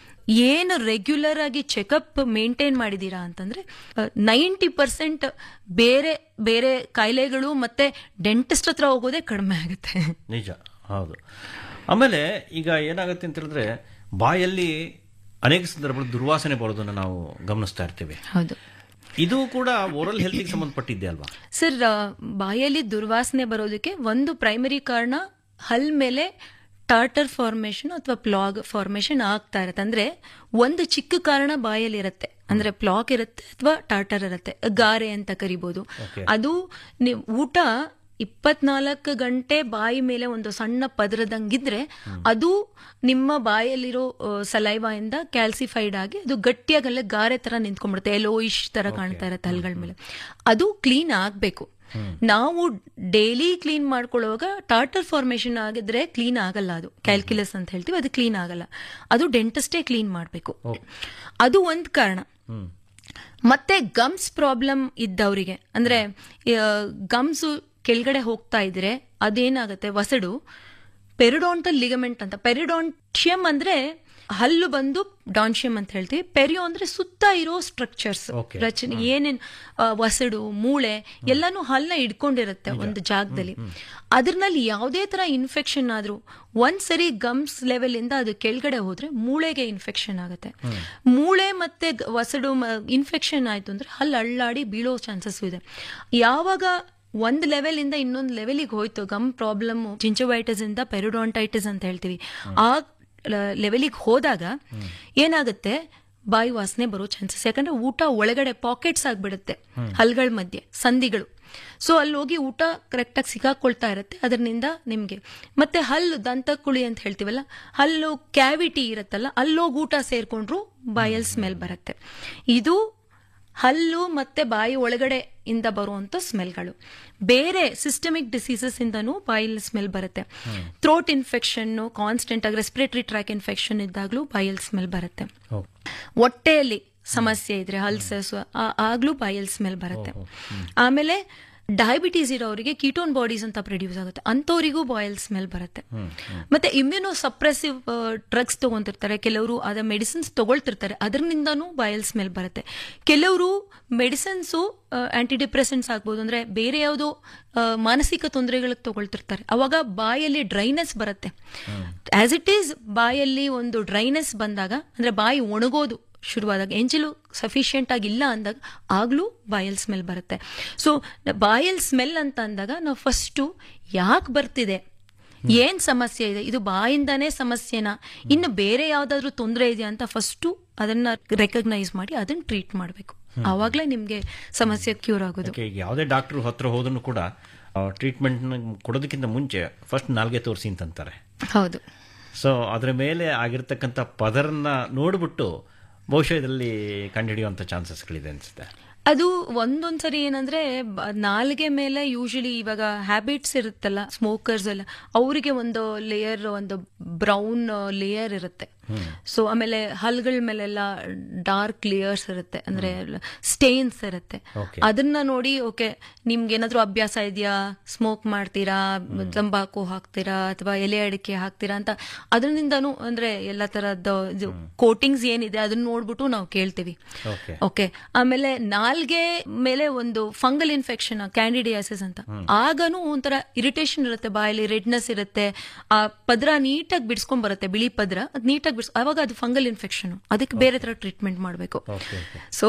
ಏನು ರೆಗ್ಯುಲರ್ ಆಗಿ ಚೆಕಪ್ ಮೇಂಟೈನ್ ಮಾಡಿದೀರಾ ಅಂತಂದ್ರೆ ನೈಂಟಿ ಪರ್ಸೆಂಟ್ ಬೇರೆ ಬೇರೆ ಕಾಯಿಲೆಗಳು ಮತ್ತೆ ಡೆಂಟಿಸ್ಟ್ ಹತ್ರ ಹೋಗೋದೇ ಕಡಿಮೆ ಆಗುತ್ತೆ ನಿಜ ಹೌದು ಆಮೇಲೆ ಈಗ ಏನಾಗುತ್ತೆ ಅಂತ ಹೇಳಿದ್ರೆ ಬಾಯಲ್ಲಿ ಅನೇಕ ಸಂದರ್ಭಗಳಲ್ಲಿ ದುರ್ವಾಸನೆ ಬರೋದನ್ನು ನಾವು ಗಮನಿಸ್ತಾ ಇರ್ತೀವಿ ಹೌದು ಇದು ಕೂಡ ಓರಲ್ ಹೆಲ್ತ್ಗೆ ಸಂಬಂಧಪಟ್ಟಿದ್ದೆ ಅಲ್ವಾ ಸರ್ ಆ, ಬಾಯಲ್ಲಿ ದುರ್ವಾಸನೆ ಬರೋದಕ್ಕೆ ಒಂದು ಪ್ರೈಮರಿ ಕಾರಣ ಹಲ್ ಮೇಲೆ ಟಾರ್ಟರ್ ಫಾರ್ಮೇಶನ್ ಅಥವಾ ಪ್ಲಾಗ್ ಫಾರ್ಮೇಶನ್ ಆಗ್ತಾ ಇರುತ್ತೆ ಅಂದ್ರೆ ಒಂದು ಚಿಕ್ಕ ಕಾರಣ ಬಾಯಲ್ಲಿ ಇರುತ್ತೆ ಅಂದ್ರೆ ಪ್ಲಾಕ್ ಇರುತ್ತೆ ಅಥವಾ ಟಾರ್ಟರ್ ಇರುತ್ತೆ ಗಾರೆ ಅಂತ ಕರಿಬಹುದು ಅದು ನೀವು ಊಟ ಇಪ್ಪತ್ನಾಲ್ಕು ಗಂಟೆ ಬಾಯಿ ಮೇಲೆ ಒಂದು ಸಣ್ಣ ಪದರದಂಗಿದ್ರೆ ಅದು ನಿಮ್ಮ ಬಾಯಲ್ಲಿರೋ ಸಲೈವ ಇಂದ ಕ್ಯಾಲ್ಸಿಫೈಡ್ ಆಗಿ ಅದು ಗಟ್ಟಿಯಾಗಿ ಅಲ್ಲೇ ಗಾರೆ ತರ ನಿಂತ್ಕೊಂಡ್ಬಿಡುತ್ತೆ ಎಲೋಯಿಶ್ ತರ ಕಾಣ್ತಾ ಇರುತ್ತೆ ಹಲ್ಗಳ ಮೇಲೆ ಅದು ಕ್ಲೀನ್ ಆಗ್ಬೇಕು ನಾವು ಡೈಲಿ ಕ್ಲೀನ್ ಮಾಡ್ಕೊಳ್ಳುವಾಗ ಟಾರ್ಟರ್ ಫಾರ್ಮೇಶನ್ ಆಗಿದ್ರೆ ಕ್ಲೀನ್ ಆಗಲ್ಲ ಅದು ಕ್ಯಾಲ್ಕ್ಯುಲಸ್ ಅಂತ ಹೇಳ್ತೀವಿ ಅದು ಕ್ಲೀನ್ ಆಗಲ್ಲ ಅದು ಡೆಂಟಿಸ್ಟೇ ಕ್ಲೀನ್ ಮಾಡಬೇಕು ಅದು ಒಂದು ಕಾರಣ ಮತ್ತೆ ಗಮ್ಸ್ ಪ್ರಾಬ್ಲಮ್ ಇದ್ದವರಿಗೆ ಅಂದ್ರೆ ಗಮ್ಸ್ ಕೆಳಗಡೆ ಹೋಗ್ತಾ ಇದ್ರೆ ಅದೇನಾಗುತ್ತೆ ವಸಡು ಪೆರಿಡಾಂಟಲ್ ಲಿಗಮೆಂಟ್ ಅಂತ ಪೆರಿಡಾಂಟಿಯಂ ಅಂದ್ರೆ ಹಲ್ಲು ಬಂದು ಡಾನ್ಶಿಯಂ ಅಂತ ಹೇಳ್ತೀವಿ ಪೆರಿಯೋ ಅಂದ್ರೆ ಸುತ್ತ ಇರೋ ಸ್ಟ್ರಕ್ಚರ್ಸ್ ರಚನೆ ಏನೇನ್ ಆ, ವಸಡು ಮೂಳೆ ಎಲ್ಲಾನು ಹಲ್ನ ಇಟ್ಕೊಂಡಿರುತ್ತೆ ಒಂದು ಜಾಗದಲ್ಲಿ ಅದ್ರಲ್ಲಿ ಯಾವುದೇ ತರ ಇನ್ಫೆಕ್ಷನ್ ಆದ್ರೂ ಒಂದ್ ಸರಿ ಗಮ್ಸ್ ಲೆವೆಲ್ ಇಂದ ಅದು ಕೆಳಗಡೆ ಹೋದ್ರೆ ಮೂಳೆಗೆ ಇನ್ಫೆಕ್ಷನ್ ಆಗುತ್ತೆ ಮೂಳೆ ಮತ್ತೆ ಗ- ವಸಡು ಇನ್ಫೆಕ್ಷನ್ ಆಯ್ತು ಅಂದ್ರೆ ಹಲ್ಲು ಅಳ್ಳಾಡಿ ಬೀಳೋ ಚಾನ್ಸಸ್ ಇದೆ ಯಾವಾಗ ಒಂದ್ ಲೆವೆಲ್ ಇಂದ ಇನ್ನೊಂದು ಲೆವೆಲಿಗೆ ಹೋಯ್ತು ಗಮ್ ಪ್ರಾಬ್ಲಮ್ ಜಿಂಚವೈಟಿಸ್ ಇಂದ ಪೆರಿಡಾಂಟೈಟಿಸ್ ಅಂತ ಹೇಳ್ತೀವಿ ಆ ಲೆವೆಲಿಗೆ ಹೋದಾಗ ಏನಾಗುತ್ತೆ ಬಾಯಿ ವಾಸನೆ ಬರೋ ಚಾನ್ಸಸ್ ಯಾಕಂದ್ರೆ ಊಟ ಒಳಗಡೆ ಪಾಕೆಟ್ಸ್ ಆಗ್ಬಿಡುತ್ತೆ ಹಲ್ಗಳ ಮಧ್ಯೆ ಸಂಧಿಗಳು ಸೊ ಅಲ್ಲಿ ಹೋಗಿ ಊಟ ಕರೆಕ್ಟಾಗಿ ಸಿಕ್ಕಾಕೊಳ್ತಾ ಇರುತ್ತೆ ಅದರಿಂದ ನಿಮ್ಗೆ ಮತ್ತೆ ಹಲ್ಲು ದಂತಕುಳಿ ಅಂತ ಹೇಳ್ತೀವಲ್ಲ ಹಲ್ಲು ಕ್ಯಾವಿಟಿ ಇರುತ್ತಲ್ಲ ಅಲ್ಲೋಗಿ ಊಟ ಸೇರ್ಕೊಂಡ್ರು ಬಾಯಲ್ಲಿ ಸ್ಮೆಲ್ ಬರುತ್ತೆ ಇದು ಹಲ್ಲು ಮತ್ತೆ ಬಾಯಿ ಒಳಗಡೆ ಇಂದ ಬರುವಂತ ಸ್ಮೆಲ್ಗಳು ಬೇರೆ ಸಿಸ್ಟಮಿಕ್ ಡಿಸೀಸಸ್ ಇಂದನೂ ಬಾಯಲ್ಲಿ ಸ್ಮೆಲ್ ಬರುತ್ತೆ ಥ್ರೋಟ್ ಇನ್ಫೆಕ್ಷನ್ ಕಾನ್ಸ್ಟೆಂಟ್ ಆಗಿ ರೆಸ್ಪಿರೇಟರಿ ಟ್ರ್ಯಾಕ್ ಇನ್ಫೆಕ್ಷನ್ ಇದ್ದಾಗ್ಲೂ ಬಾಯಲ್ಲಿ ಸ್ಮೆಲ್ ಬರುತ್ತೆ ಹೊಟ್ಟೆಯಲ್ಲಿ ಸಮಸ್ಯೆ ಇದ್ರೆ ಅಲ್ಸರ್ಸ್ ಆಗ್ಲೂ ಬಾಯಲ್ಲಿ ಸ್ಮೆಲ್ ಬರುತ್ತೆ ಆಮೇಲೆ ಡಯಾಬಿಟೀಸ್ ಇರೋರಿಗೆ ಕೀಟೋನ್ ಬಾಡೀಸ್ ಅಂತ ಪ್ರೊಡ್ಯೂಸ್ ಆಗುತ್ತೆ ಅಂಥವರಿಗೂ ಬಾಯಲ್ ಸ್ಮೆಲ್ ಬರುತ್ತೆ ಮತ್ತೆ ಇಮ್ಯುನೋ ಸಪ್ರೆಸಿವ್ ಡ್ರಗ್ಸ್ ತಗೊಂತಿರ್ತಾರೆ ಕೆಲವರು ಅದ ಮೆಡಿಸಿನ್ಸ್ ತಗೊಳ್ತಿರ್ತಾರೆ ಅದರಿಂದನೂ ಬಾಯಲ್ ಸ್ಮೆಲ್ ಬರುತ್ತೆ ಕೆಲವರು ಮೆಡಿಸಿನ್ಸು ಆಂಟಿ ಡಿಪ್ರೆಸೆಂಟ್ಸ್ ಆಗ್ಬೋದು ಅಂದ್ರೆ ಬೇರೆ ಯಾವುದೋ ಆ, ಮಾನಸಿಕ ತೊಂದರೆಗಳಿಗೆ ತಗೊಳ್ತಿರ್ತಾರೆ ಅವಾಗ ಬಾಯಲ್ಲಿ ಡ್ರೈನೆಸ್ ಬರುತ್ತೆ ಆಸ್ ಇಟ್ ಈಸ್ ಬಾಯಲ್ಲಿ ಒಂದು ಡ್ರೈನೆಸ್ ಬಂದಾಗ ಅಂದ್ರೆ ಬಾಯಿ ಒಣಗೋದು ಶುರುವಾದಾಗ ಎಂಜಲು ಸಫಿಷಿಯೆಂಟ್ ಆಗಿ ಇಲ್ಲ ಅಂದಾಗ ಆಗ್ಲೂ ಬಾಯಲ್ ಸ್ಮೆಲ್ ಬರುತ್ತೆ ಸೊ ಬಾಯಲ್ ಸ್ಮೆಲ್ ಅಂತ ಅಂದಾಗ ನಾವು ಫಸ್ಟು ಯಾಕೆ ಬರ್ತಿದೆ ಏನ್ ಸಮಸ್ಯೆ ಇದೆ ಇದು ಬಾಯಿಂದಾನೇ ಸಮಸ್ಯೆನಾ ಇನ್ನು ಬೇರೆ ಯಾವ್ದಾದ್ರು ತೊಂದರೆ ಇದೆಯಾ ಅಂತ ಫಸ್ಟು ಅದನ್ನ ರೆಕಗ್ನೈಸ್ ಮಾಡಿ ಅದನ್ನ ಟ್ರೀಟ್ ಮಾಡಬೇಕು ಆವಾಗಲೇ ನಿಮಗೆ ಸಮಸ್ಯೆ ಕ್ಯೂರ್ ಆಗೋದು ಓಕೆ ಈಗ ಯಾವುದೇ ಡಾಕ್ಟ್ರು ಹತ್ರ ಹೋದ್ರೂ ಕೂಡ ಟ್ರೀಟ್ಮೆಂಟ್ ಕೊಡೋದಕ್ಕಿಂತ ಮುಂಚೆ ಫಸ್ಟ್ ನಾಲ್ಗೆ ತೋರಿಸಿ ಅಂತಂತಾರೆ ಹೌದು ಸೊ ಅದರ ಮೇಲೆ ಆಗಿರ್ತಕ್ಕಂಥ ಪದರನ್ನ ನೋಡ್ಬಿಟ್ಟು ಬಹುಶಃ ಇದರಲ್ಲಿ ಕಂಡುಹಿಡಿಯುವಂಥ ಚಾನ್ಸಸ್ಗಳಿದೆ ಅನಿಸುತ್ತೆ ಅದು ಒಂದೊಂದ್ಸರಿ ಏನಂದ್ರೆ ಬ- ನಾಲ್ಗೆ ಮೇಲೆ ಯೂಶಲಿ ಇವಾಗ ಹ್ಯಾಬಿಟ್ಸ್ ಇರುತ್ತಲ್ಲ ಸ್ಮೋಕರ್ಸ್ ಎಲ್ಲ ಅವರಿಗೆ ಒಂದು ಲೇಯರ್ ಒಂದು ಬ್ರೌನ್ ಲೇಯರ್ ಇರುತ್ತೆ ಸೊ ಆಮೇಲೆ ಹಲ್ಗಳ ಮೇಲೆಲ್ಲ ಡಾರ್ಕ್ ಲೇಯರ್ಸ್ ಇರುತ್ತೆ ಅಂದ್ರೆ ಸ್ಟೇನ್ಸ್ ಇರುತ್ತೆ Okay. ಅದನ್ನ ನೋಡಿ ಓಕೆ ನಿಮ್ಗೆ ಏನಾದ್ರೂ ಅಭ್ಯಾಸ ಇದೆಯಾ ಸ್ಮೋಕ್ ಮಾಡ್ತೀರಾ ತಂಬಾಕು ಹಾಕ್ತೀರಾ ಅಥವಾ ಎಲೆ ಅಡಿಕೆ ಹಾಕ್ತೀರಾ ಅಂತ ಅದರಿಂದನೂ ಅಂದ್ರೆ ಎಲ್ಲ ತರದ್ದು ಕೋಟಿಂಗ್ಸ್ ಏನಿದೆ ಅದನ್ನ ನೋಡ್ಬಿಟ್ಟು ನಾವು ಕೇಳ್ತೀವಿ ಓಕೆ ಓಕೆ ಆಮೇಲೆ ನಾಲ್ಗೆ ಮೇಲೆ ಒಂದು ಫಂಗಲ್ ಇನ್ಫೆಕ್ಷನ್ ಕ್ಯಾಂಡಿಡಿಯಾಸಿಸ್ ಅಂತ ಆಗನೂ ಒಂಥರ ಇರಿಟೇಷನ್ ಇರುತ್ತೆ ಬಾಯಲ್ಲಿ ರೆಡ್ನೆಸ್ ಇರುತ್ತೆ ಆ ಪದ್ರ ನೀಟಾಗಿ ಬಿಡಿಸ್ಕೊಂಡ್ ಬರುತ್ತೆ ಬಿಳಿ ಪದ್ರ ಅದು ನೀಟಾಗಿ ಬಿಡಿಸ್ ಅವಾಗ ಅದು ಫಂಗಲ್ ಇನ್ಫೆಕ್ಷನ್ ಅದಕ್ಕೆ ಬೇರೆ ತರ ಟ್ರೀಟ್ಮೆಂಟ್ ಮಾಡಬೇಕು ಓಕೆ ಓಕೆ ಸೊ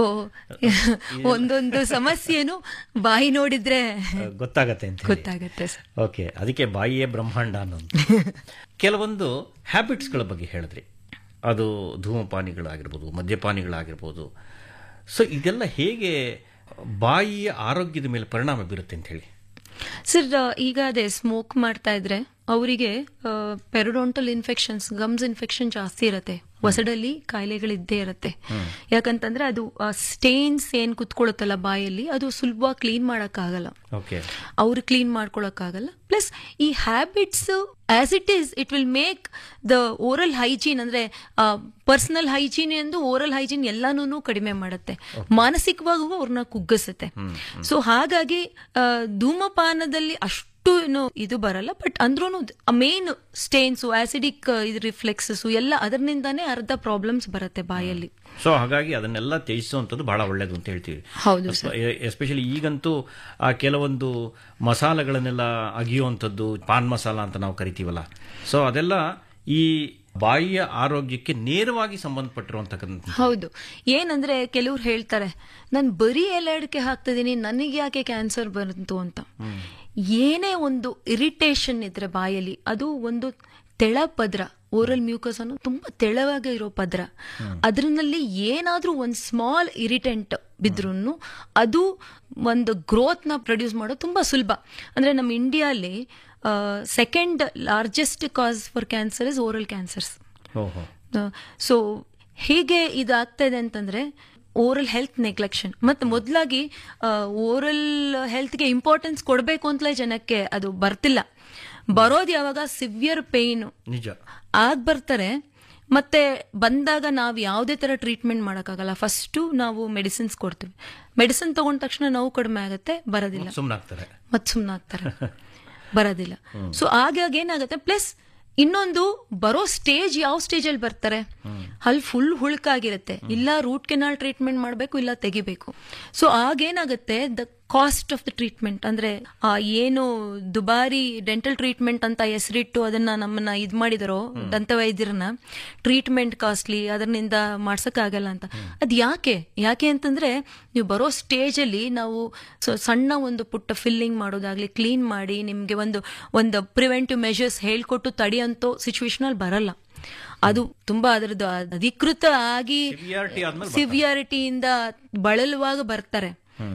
ಒಂದೊಂದು ಸಮಸ್ಯೆನು ಬಾಯಿ ನೋಡಿದ್ರೆ ಗೊತ್ತಾಗತ್ತೆ ಅಂತ ಹೇಳಿ. ಗೊತ್ತಾಗತ್ತೆ ಸರ್ ಓಕೆ ಅದಕ್ಕೆ ಬಾಯಿಯೇ ಬ್ರಹ್ಮಾಂಡ ಅನ್ನೋದು ಕೆಲವೊಂದು ಹ್ಯಾಬಿಟ್ಸ್ಗಳ ಬಗ್ಗೆ ಹೇಳಿದ್ರಿ ಅದು ಧೂಮಪಾನಿಗಳಾಗಿರ್ಬೋದು ಮದ್ಯಪಾನಿಗಳಾಗಿರ್ಬೋದು ಸೊ ಇದೆಲ್ಲ ಹೇಗೆ ಬಾಯಿಯ ಆರೋಗ್ಯದ ಮೇಲೆ ಪರಿಣಾಮ ಬೀರುತ್ತೆ ಅಂತ ಹೇಳಿ ಸರ್ ಈಗ ಅದೇ ಸ್ಮೋಕ್ ಮಾಡ್ತಾ ಇದ್ರೆ ಅವರಿಗೆ ಪೆರಡೋಂಟಲ್ ಇನ್ಫೆಕ್ಷನ್ಸ್ ಗಮ್ಸ್ ಇನ್ಫೆಕ್ಷನ್ ಜಾಸ್ತಿ ಇರುತ್ತೆ ಹೊಸಡಲ್ಲಿ ಕಾಯಿಲೆಗಳಿದ್ದೇ ಇರುತ್ತೆ ಯಾಕಂತಂದ್ರೆ ಅದು ಸ್ಟೇನ್ಸ್ ಏನ್ ಕುತ್ಕೊಳ್ಳುತ್ತಲ್ಲ ಬಾಯಲ್ಲಿ ಅದು ಸುಲಭವಾಗಿ ಕ್ಲೀನ್ ಮಾಡಕ್ಕಾಗಲ್ಲ ಓಕೆ ಅವ್ರು ಕ್ಲೀನ್ ಮಾಡ್ಕೊಳಕ್ಕಾಗಲ್ಲ ಪ್ಲಸ್ ಈ habits as it is it will make the oral hygiene ಅಂದ್ರೆ ಪರ್ಸನಲ್ ಹೈಜೀನ್ ಎಂದು ಓರಲ್ ಹೈಜೀನ್ ಎಲ್ಲಾನು ಕಡಿಮೆ ಮಾಡುತ್ತೆ ಮಾನಸಿಕವಾಗೂ ಅವ್ರನ್ನ ಕುಗ್ಗಿಸುತ್ತೆ ಸೊ ಹಾಗಾಗಿ ಆ, ಧೂಮಪಾನದಲ್ಲಿ ಅಷ್ಟು ಏನು ಇದು ಬರಲ್ಲ ಬಟ್ ಅಂದ್ರೂ ಮೇನ್ ಸ್ಟೇನ್ಸು ಆಸಿಡಿಕ್ ಇದು ರಿಫ್ಲೆಕ್ಸಸ್ ಎಲ್ಲ ಅದರಿಂದಾನೇ ಅರ್ಧ ಪ್ರಾಬ್ಲಮ್ಸ್ ಬರುತ್ತೆ ಬಾಯಲ್ಲಿ ಸೊ ಹಾಗಾಗಿ ಅದನ್ನೆಲ್ಲ ತ್ಯಜಿಸುವಂಥದ್ದು ಬಹಳ ಒಳ್ಳೇದು ಅಂತ ಹೇಳ್ತೀವಿ ಹೌದು ಎಸ್ಪೆಷಲಿ ಈಗಂತೂ ಆ ಕೆಲವೊಂದು ಮಸಾಲೆಗಳನ್ನೆಲ್ಲ ಅಗಿಯುವಂಥದ್ದು ಪಾನ್ ಮಸಾಲ ಅಂತ ನಾವು ಕರಿತೀವಲ್ಲ ಸೊ ಅದೆಲ್ಲ ಈ ಬಾಯಿಯ ಆರೋಗ್ಯಕ್ಕೆ ನೇರವಾಗಿ ಸಂಬಂಧಪಟ್ಟಿರುವಂತಕ್ಕಂಥ ಹೌದು ಏನಂದ್ರೆ ಕೆಲವ್ರು ಹೇಳ್ತಾರೆ ನಾನು ಬರೀ ಎಲೆ ಅಡಿಕೆ ಹಾಕ್ತಿದ್ದೀನಿ ನನಗೆ ಯಾಕೆ ಕ್ಯಾನ್ಸರ್ ಬಂತು ಅಂತ ಏನೇ ಒಂದು ಇರಿಟೇಷನ್ ಇದ್ರೆ ಬಾಯಲ್ಲಿ ಅದು ಒಂದು ತೆಳ ಪದ್ರ ಓರಲ್ ಮ್ಯೂಕಸ್ ಅನ್ನೋ ತುಂಬಾ ತೆಳವಾಗಿ ಇರೋ ಪದ್ರ ಅದರಲ್ಲಿ ಏನಾದ್ರೂ ಒಂದು ಸ್ಮಾಲ್ ಇರಿಟೆಂಟ್ ಬಿದ್ರೂ ಅದು ಒಂದು ಗ್ರೋತ್ ನ ಪ್ರೊಡ್ಯೂಸ್ ಮಾಡೋದು ತುಂಬಾ ಸುಲಭ ಅಂದ್ರೆ ನಮ್ಮ ಇಂಡಿಯಾಲಿ second largest cause for cancer is oral cancers ಓಹೋ ಸೊ ಹೇಗೆ ಇದಾಗ್ತಾ ಇದೆ ಅಂತಂದ್ರೆ ಓರಲ್ ಹೆಲ್ತ್ ನೆಗ್ಲೆಕ್ಷನ್ ಮತ್ತೆ ಮೊದಲಾಗಿ ಓರಲ್ ಹೆಲ್ತ್ಗೆ ಇಂಪಾರ್ಟೆನ್ಸ್ ಕೊಡಬೇಕು ಅಂತಲೇ ಜನಕ್ಕೆ ಅದು ಬರ್ತಿಲ್ಲ ಬರೋದು ಯಾವಾಗ ಸಿವಿಯರ್ ಪೇಯ್ನು ನಿಜ ಆಗ ಬರ್ತಾರೆ ಮತ್ತೆ ಬಂದಾಗ ನಾವು ಯಾವುದೇ ತರ ಟ್ರೀಟ್ಮೆಂಟ್ ಮಾಡೋಕ್ಕಾಗಲ್ಲ ಫಸ್ಟು ನಾವು ಮೆಡಿಸಿನ್ಸ್ ಕೊಡ್ತೀವಿ ಮೆಡಿಸಿನ್ ತಗೊಂಡ ತಕ್ಷಣ ನೋವು ಕಡಿಮೆ ಆಗುತ್ತೆ ಬರೋದಿಲ್ಲ ಸುಮ್ಮನಾಗ್ತಾರೆ ಮತ್ ಸುಮ್ಮನಾಗ್ತಾರೆ ಬರೋದಿಲ್ಲ ಸೊ ಆಗಾಗ ಏನಾಗುತ್ತೆ ಪ್ಲಸ್ ಇನ್ನೊಂದು ಬರೋ ಸ್ಟೇಜ್ ಯಾವ ಸ್ಟೇಜ್ ಅಲ್ಲಿ ಬರ್ತಾರೆ ಅಲ್ಲಿ ಫುಲ್ ಹುಳ್ಕಾಗಿರುತ್ತೆ ಇಲ್ಲ ರೂಟ್ ಕೆನಾಲ್ ಟ್ರೀಟ್ಮೆಂಟ್ ಮಾಡಬೇಕು ಇಲ್ಲ ತೆಗಿಬೇಕು ಸೊ ಆಗೇನಾಗುತ್ತೆ the cost of the treatment ಅಂದ್ರೆ ಆ ಏನು ದುಬಾರಿ ಡೆಂಟಲ್ ಟ್ರೀಟ್ಮೆಂಟ್ ಅಂತ ಹೆಸರಿಟ್ಟು ಅದನ್ನ ನಮ್ಮನ್ನ ಇದ್ ಮಾಡಿದಾರೋ ದಂತವೈದ್ಯರನ್ನ ಟ್ರೀಟ್ಮೆಂಟ್ ಕಾಸ್ಟ್ಲಿ ಅದರಿಂದ ಮಾಡ್ಸಕ್ಕಾಗಲ್ಲ ಅಂತ ಅದ್ ಯಾಕೆ ಯಾಕೆ ಅಂತಂದ್ರೆ ನೀವು ಬರೋ ಸ್ಟೇಜ್ ಅಲ್ಲಿ ನಾವು ಸ- ಸಣ್ಣ ಒಂದು ಪುಟ್ಟ ಫಿಲ್ಲಿಂಗ್ ಮಾಡೋದಾಗ್ಲಿ ಕ್ಲೀನ್ ಮಾಡಿ ನಿಮ್ಗೆ ಒಂದು ಒಂದು ಪ್ರಿವೆಂಟಿವ್ ಮೆಷರ್ಸ್ ಹೇಳ್ಕೊಟ್ಟು ತಡೆಯಂತೋ ಸಿಚುವೇಶನ್ ಅಲ್ಲಿ ಬರಲ್ಲ ಅದು ತುಂಬಾ ಅದರದ್ದು ಅಧಿಕೃತ ಆಗಿ Severity ಆದ್ಮೇಲೆ ಸಿವಿಯಾರಿಟಿಯಿಂದ ಬಳಲುವಾಗ ಬರ್ತಾರೆ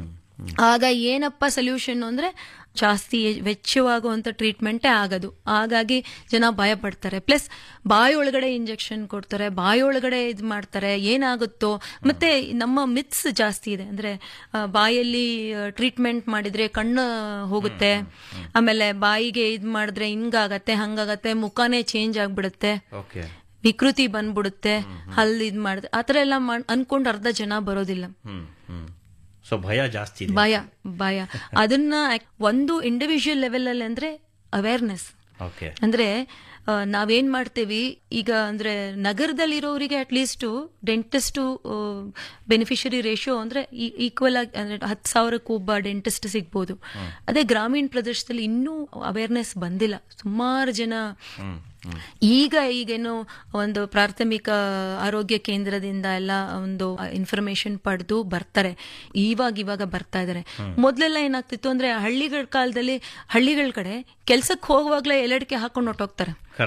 ಆಗ ಏನಪ್ಪ ಸೊಲ್ಯೂಷನ್ ಅಂದ್ರೆ ಜಾಸ್ತಿ ವೆಚ್ಚವಾಗುವಂತ ಟ್ರೀಟ್ಮೆಂಟೇ ಆಗೋದು ಹಾಗಾಗಿ ಜನ ಭಯ ಪಡ್ತಾರೆ ಪ್ಲಸ್ ಬಾಯಿ ಒಳಗಡೆ ಇಂಜೆಕ್ಷನ್ ಕೊಡ್ತಾರೆ ಬಾಯಿ ಒಳಗಡೆ ಇದು ಮಾಡ್ತಾರೆ ಏನಾಗುತ್ತೋ ಮತ್ತೆ ನಮ್ಮ ಮಿತ್ಸ್ ಜಾಸ್ತಿ ಇದೆ ಅಂದ್ರೆ ಆ, ಬಾಯಲ್ಲಿ ಟ್ರೀಟ್ಮೆಂಟ್ ಮಾಡಿದ್ರೆ ಕಣ್ಣು ಹೋಗುತ್ತೆ ಆಮೇಲೆ ಬಾಯಿಗೆ ಇದು ಮಾಡಿದ್ರೆ ಹಿಂಗಾಗತ್ತೆ ಹಂಗಾಗತ್ತೆ ಮುಖನೇ ಚೇಂಜ್ ಆಗ್ಬಿಡುತ್ತೆ ಓಕೆ ವಿಕೃತಿ ಬಂದ್ಬಿಡುತ್ತೆ ಹಲ್ಲು ಇದ್ ಮಾಡಿದ್ರೆ ಆತರ ಎಲ್ಲ ಮಾಡ್- ಅನ್ಕೊಂಡ್ ಅರ್ಧ ಜನ ಬರೋದಿಲ್ಲ ಹ್ಮ್ ಹ್ಮ್ ಸೊ ಭಯ ಜಾಸ್ತಿ ಇದೆ ಭಯ ಭಯ ಅದನ್ನ ಆಕ್- ಒಂದು ಇಂಡಿವಿಜುವಲ್ ಲೆವೆಲ್ ಅಲ್ಲಿ ಅಂದ್ರೆ ಅವೇರ್ನೆಸ್ ಓಕೆ ಅಂದ್ರೆ ಆ, ನಾವೇನ್ ಮಾಡ್ತೀವಿ ಈಗ ಅಂದ್ರೆ ನಗರದಲ್ಲಿರೋರಿಗೆ ಅಟ್ಲೀಸ್ಟ್ ಡೆಂಟಿಸ್ಟ್ ಬೆನಿಫಿಷರಿ ರೇಷಿಯೋ ಅಂದ್ರೆ ಈಕ್ವಲ್ ಆಗಿ ಅಂದ್ರೆ ಹತ್ತು ಸಾವಿರಕ್ಕೆ ಒಬ್ಬ ಡೆಂಟಿಸ್ಟ್ ಸಿಗ್ಬೋದು ಅದೇ ಗ್ರಾಮೀಣ ಪ್ರದೇಶದಲ್ಲಿ ಇನ್ನೂ ಅವೇರ್ನೆಸ್ ಬಂದಿಲ್ಲ ಸುಮಾರು ಜನ ಈಗ ಈಗೇನು ಒಂದು ಪ್ರಾಥಮಿಕ ಆರೋಗ್ಯ ಕೇಂದ್ರದಿಂದ ಎಲ್ಲ ಒಂದು ಇನ್ಫಾರ್ಮೇಶನ್ ಪಡೆದು ಬರ್ತಾರೆ ಇವಾಗ ಇವಾಗ ಬರ್ತಾ ಇದಾರೆ ಮೊದ್ಲೆಲ್ಲ ಏನಾಗ್ತಿತ್ತು ಅಂದ್ರೆ ಹಳ್ಳಿಗಳ ಕಾಲದಲ್ಲಿ ಹಳ್ಳಿಗಳ ಕಡೆ ಕೆಲ್ಸಕ್ಕೆ ಹೋಗುವಾಗ್ಲೇ ಎಲೆಡಿಕೆ ಹಾಕೊಂಡು ಹೊಟ್ಟೋಗ್ತಾರೆ ಕರೆಕ್ಟ್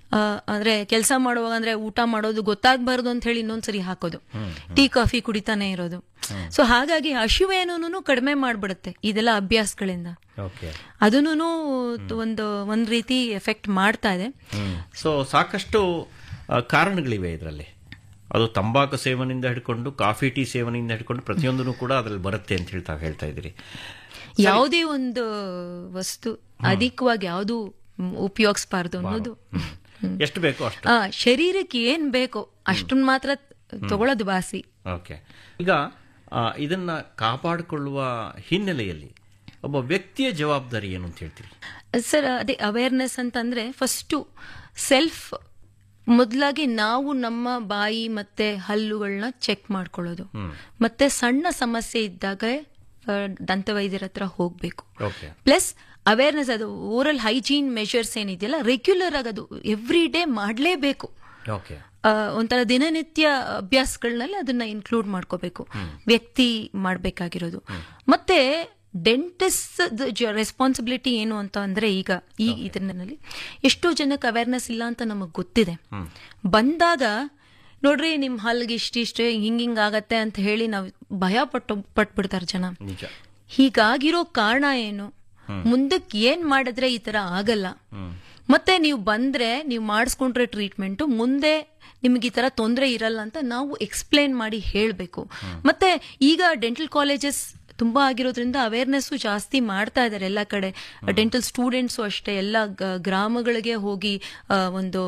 ಆ, ಅಂದ್ರೆ ಕೆಲಸ ಮಾಡುವಾಗ ಅಂದ್ರೆ ಊಟ ಮಾಡೋದು ಗೊತ್ತಾಗ್ಬಾರ್ದು ಅಂತ ಹೇಳಿ ಇನ್ನೊಂದ್ಸರಿ ಹಾಕೋದು ಟೀ ಕಾಫಿ ಕುಡಿತಾನೆ ಇರೋದು ಸೊ ಹಾಗಾಗಿ ಹಸಿವೇನೂ ಕಡಿಮೆ ಮಾಡ್ಬಿಡುತ್ತೆ ಇದೆಲ್ಲ ಅಭ್ಯಾಸಗಳಿಂದ ಓಕೆ ಅದನ್ನು ಒಂದು ಒಂದ್ ರೀತಿ ಎಫೆಕ್ಟ್ ಮಾಡ್ತಾ ಇದೆ ಸೊ ಸಾಕಷ್ಟು ಆ, ಕಾರಣಗಳಿವೆ ಇದರಲ್ಲಿ ಅದು ತಂಬಾಕು ಸೇವನೆಯಿಂದ ಹಿಡ್ಕೊಂಡು ಕಾಫಿ ಟೀ ಸೇವನೆಯಿಂದ ಹಿಡ್ಕೊಂಡು ಪ್ರತಿಯೊಂದೂ ಕೂಡ ಅದರಲ್ಲಿ ಬರುತ್ತೆ ಅಂತ ಹೇಳ್ತಾ ಹೇಳ್ತಾ ಇದ್ದೀರಿ ಯಾವುದೇ ಒಂದು ವಸ್ತು ಅಧಿಕವಾಗಿ ಯಾವುದು ಉಪಯೋಗಿಸಬಾರ್ದು ಅನ್ನೋದು ಎಷ್ಟು ಬೇಕೋ ಅಷ್ಟು ಆ, ಶರೀರಕ್ಕೆ ಏನ್ ಬೇಕೋ ಅಷ್ಟನ್ನ ಮಾತ್ರ ತಗೊಳ್ಳೋದು ಬಾಸಿ ಓಕೆ ಈಗ ಆ, ಇದನ್ನ ಕಾಪಾಡಿಕೊಳ್ಳುವ ಹಿನ್ನೆಲೆಯಲ್ಲಿ ಒಬ್ಬ ವ್ಯಕ್ತಿಯ ಜವಾಬ್ದಾರಿ ಏನು ಅಂತ ಹೇಳ್ತೀರಿ ಸರ್ ಅದೇ ಅವೇರ್ನೆಸ್ ಅಂತಂದ್ರೆ ಫಸ್ಟು ಸೆಲ್ಫ್ ಮೊದಲಾಗಿ ನಾವು ನಮ್ಮ ಬಾಯಿ ಮತ್ತೆ ಹಲ್ಲುಗಳನ್ನ ಚೆಕ್ ಮಾಡ್ಕೊಳ್ಳೋದು ಮತ್ತೆ ಸಣ್ಣ ಸಮಸ್ಯೆ ಇದ್ದಾಗ ಆ, ದಂತವೈದ್ಯರ ಹತ್ರ ಹೋಗ್ಬೇಕು ಓಕೆ ಪ್ಲಸ್ ಅವೇರ್ನೆಸ್ ಅದು ಓರಲ್ ಹೈಜೀನ್ ಮೆಷರ್ಸ್ ಏನಿದೆಯಲ್ಲ ರೆಗ್ಯುಲರ್ ಆಗಿ ಅದು ಎವ್ರಿ ಡೇ ಮಾಡಲೇಬೇಕು ಓಕೆ ಒಂಥರ ದಿನನಿತ್ಯ ಅಭ್ಯಾಸಗಳನ್ನೆಲ್ಲ ಅದನ್ನ ಇನ್ಕ್ಲೂಡ್ ಮಾಡ್ಕೋಬೇಕು ವ್ಯಕ್ತಿ ಮಾಡಬೇಕಾಗಿರೋದು ಮತ್ತೆ ಡೆಂಟಿಸ್ಟ್ ರೆಸ್ಪಾನ್ಸಿಬಿಲಿಟಿ ಏನು ಅಂತ ಅಂದ್ರೆ ಈಗ ಈ ಇದರಲ್ಲಿ ಎಷ್ಟೋ ಜನಕ್ಕೆ ಅವೇರ್ನೆಸ್ ಇಲ್ಲ ಅಂತ ನಮಗ್ ಗೊತ್ತಿದೆ ಬಂದಾಗ ನೋಡ್ರಿ ನಿಮ್ ಹಲ್ಗೆ ಇಷ್ಟಿಷ್ಟು ಹಿಂಗ್ ಹಿಂಗ್ ಆಗತ್ತೆ ಅಂತ ಹೇಳಿ ನಾವು ಭಯ ಪಟ್ಟು ಪಟ್ಬಿಡ್ತಾರೆ ಜನ ನಿಜ ಹೀಗಾಗಿರೋ ಕಾರಣ ಏನು ಮುಂದಕ್ಕೆ ಏನ್ ಮಾಡಿದ್ರೆ ಈ ತರ ಆಗಲ್ಲ ಮತ್ತೆ ನೀವು ಬಂದ್ರೆ ನೀವು ಮಾಡಿಸ್ಕೊಂಡ್ರೆ ಟ್ರೀಟ್ಮೆಂಟ್ ಮುಂದೆ ನಿಮ್ಗೆ ಈ ತರ ತೊಂದರೆ ಇರಲ್ಲ ಅಂತ ನಾವು ಎಕ್ಸ್ಪ್ಲೇನ್ ಮಾಡಿ ಹೇಳಬೇಕು ಮತ್ತೆ ಈಗ ಡೆಂಟಲ್ ಕಾಲೇಜಸ್ ತುಂಬಾ ಆಗಿರೋದ್ರಿಂದ ಅವೇರ್ನೆಸ್ ಜಾಸ್ತಿ ಮಾಡ್ತಾ ಇದ್ದಾರೆ ಎಲ್ಲ ಕಡೆ ಡೆಂಟಲ್ ಸ್ಟೂಡೆಂಟ್ಸು ಅಷ್ಟೇ ಎಲ್ಲ ಗ- ಗ್ರಾಮಗಳಿಗೆ ಹೋಗಿ ಆ, ಒಂದು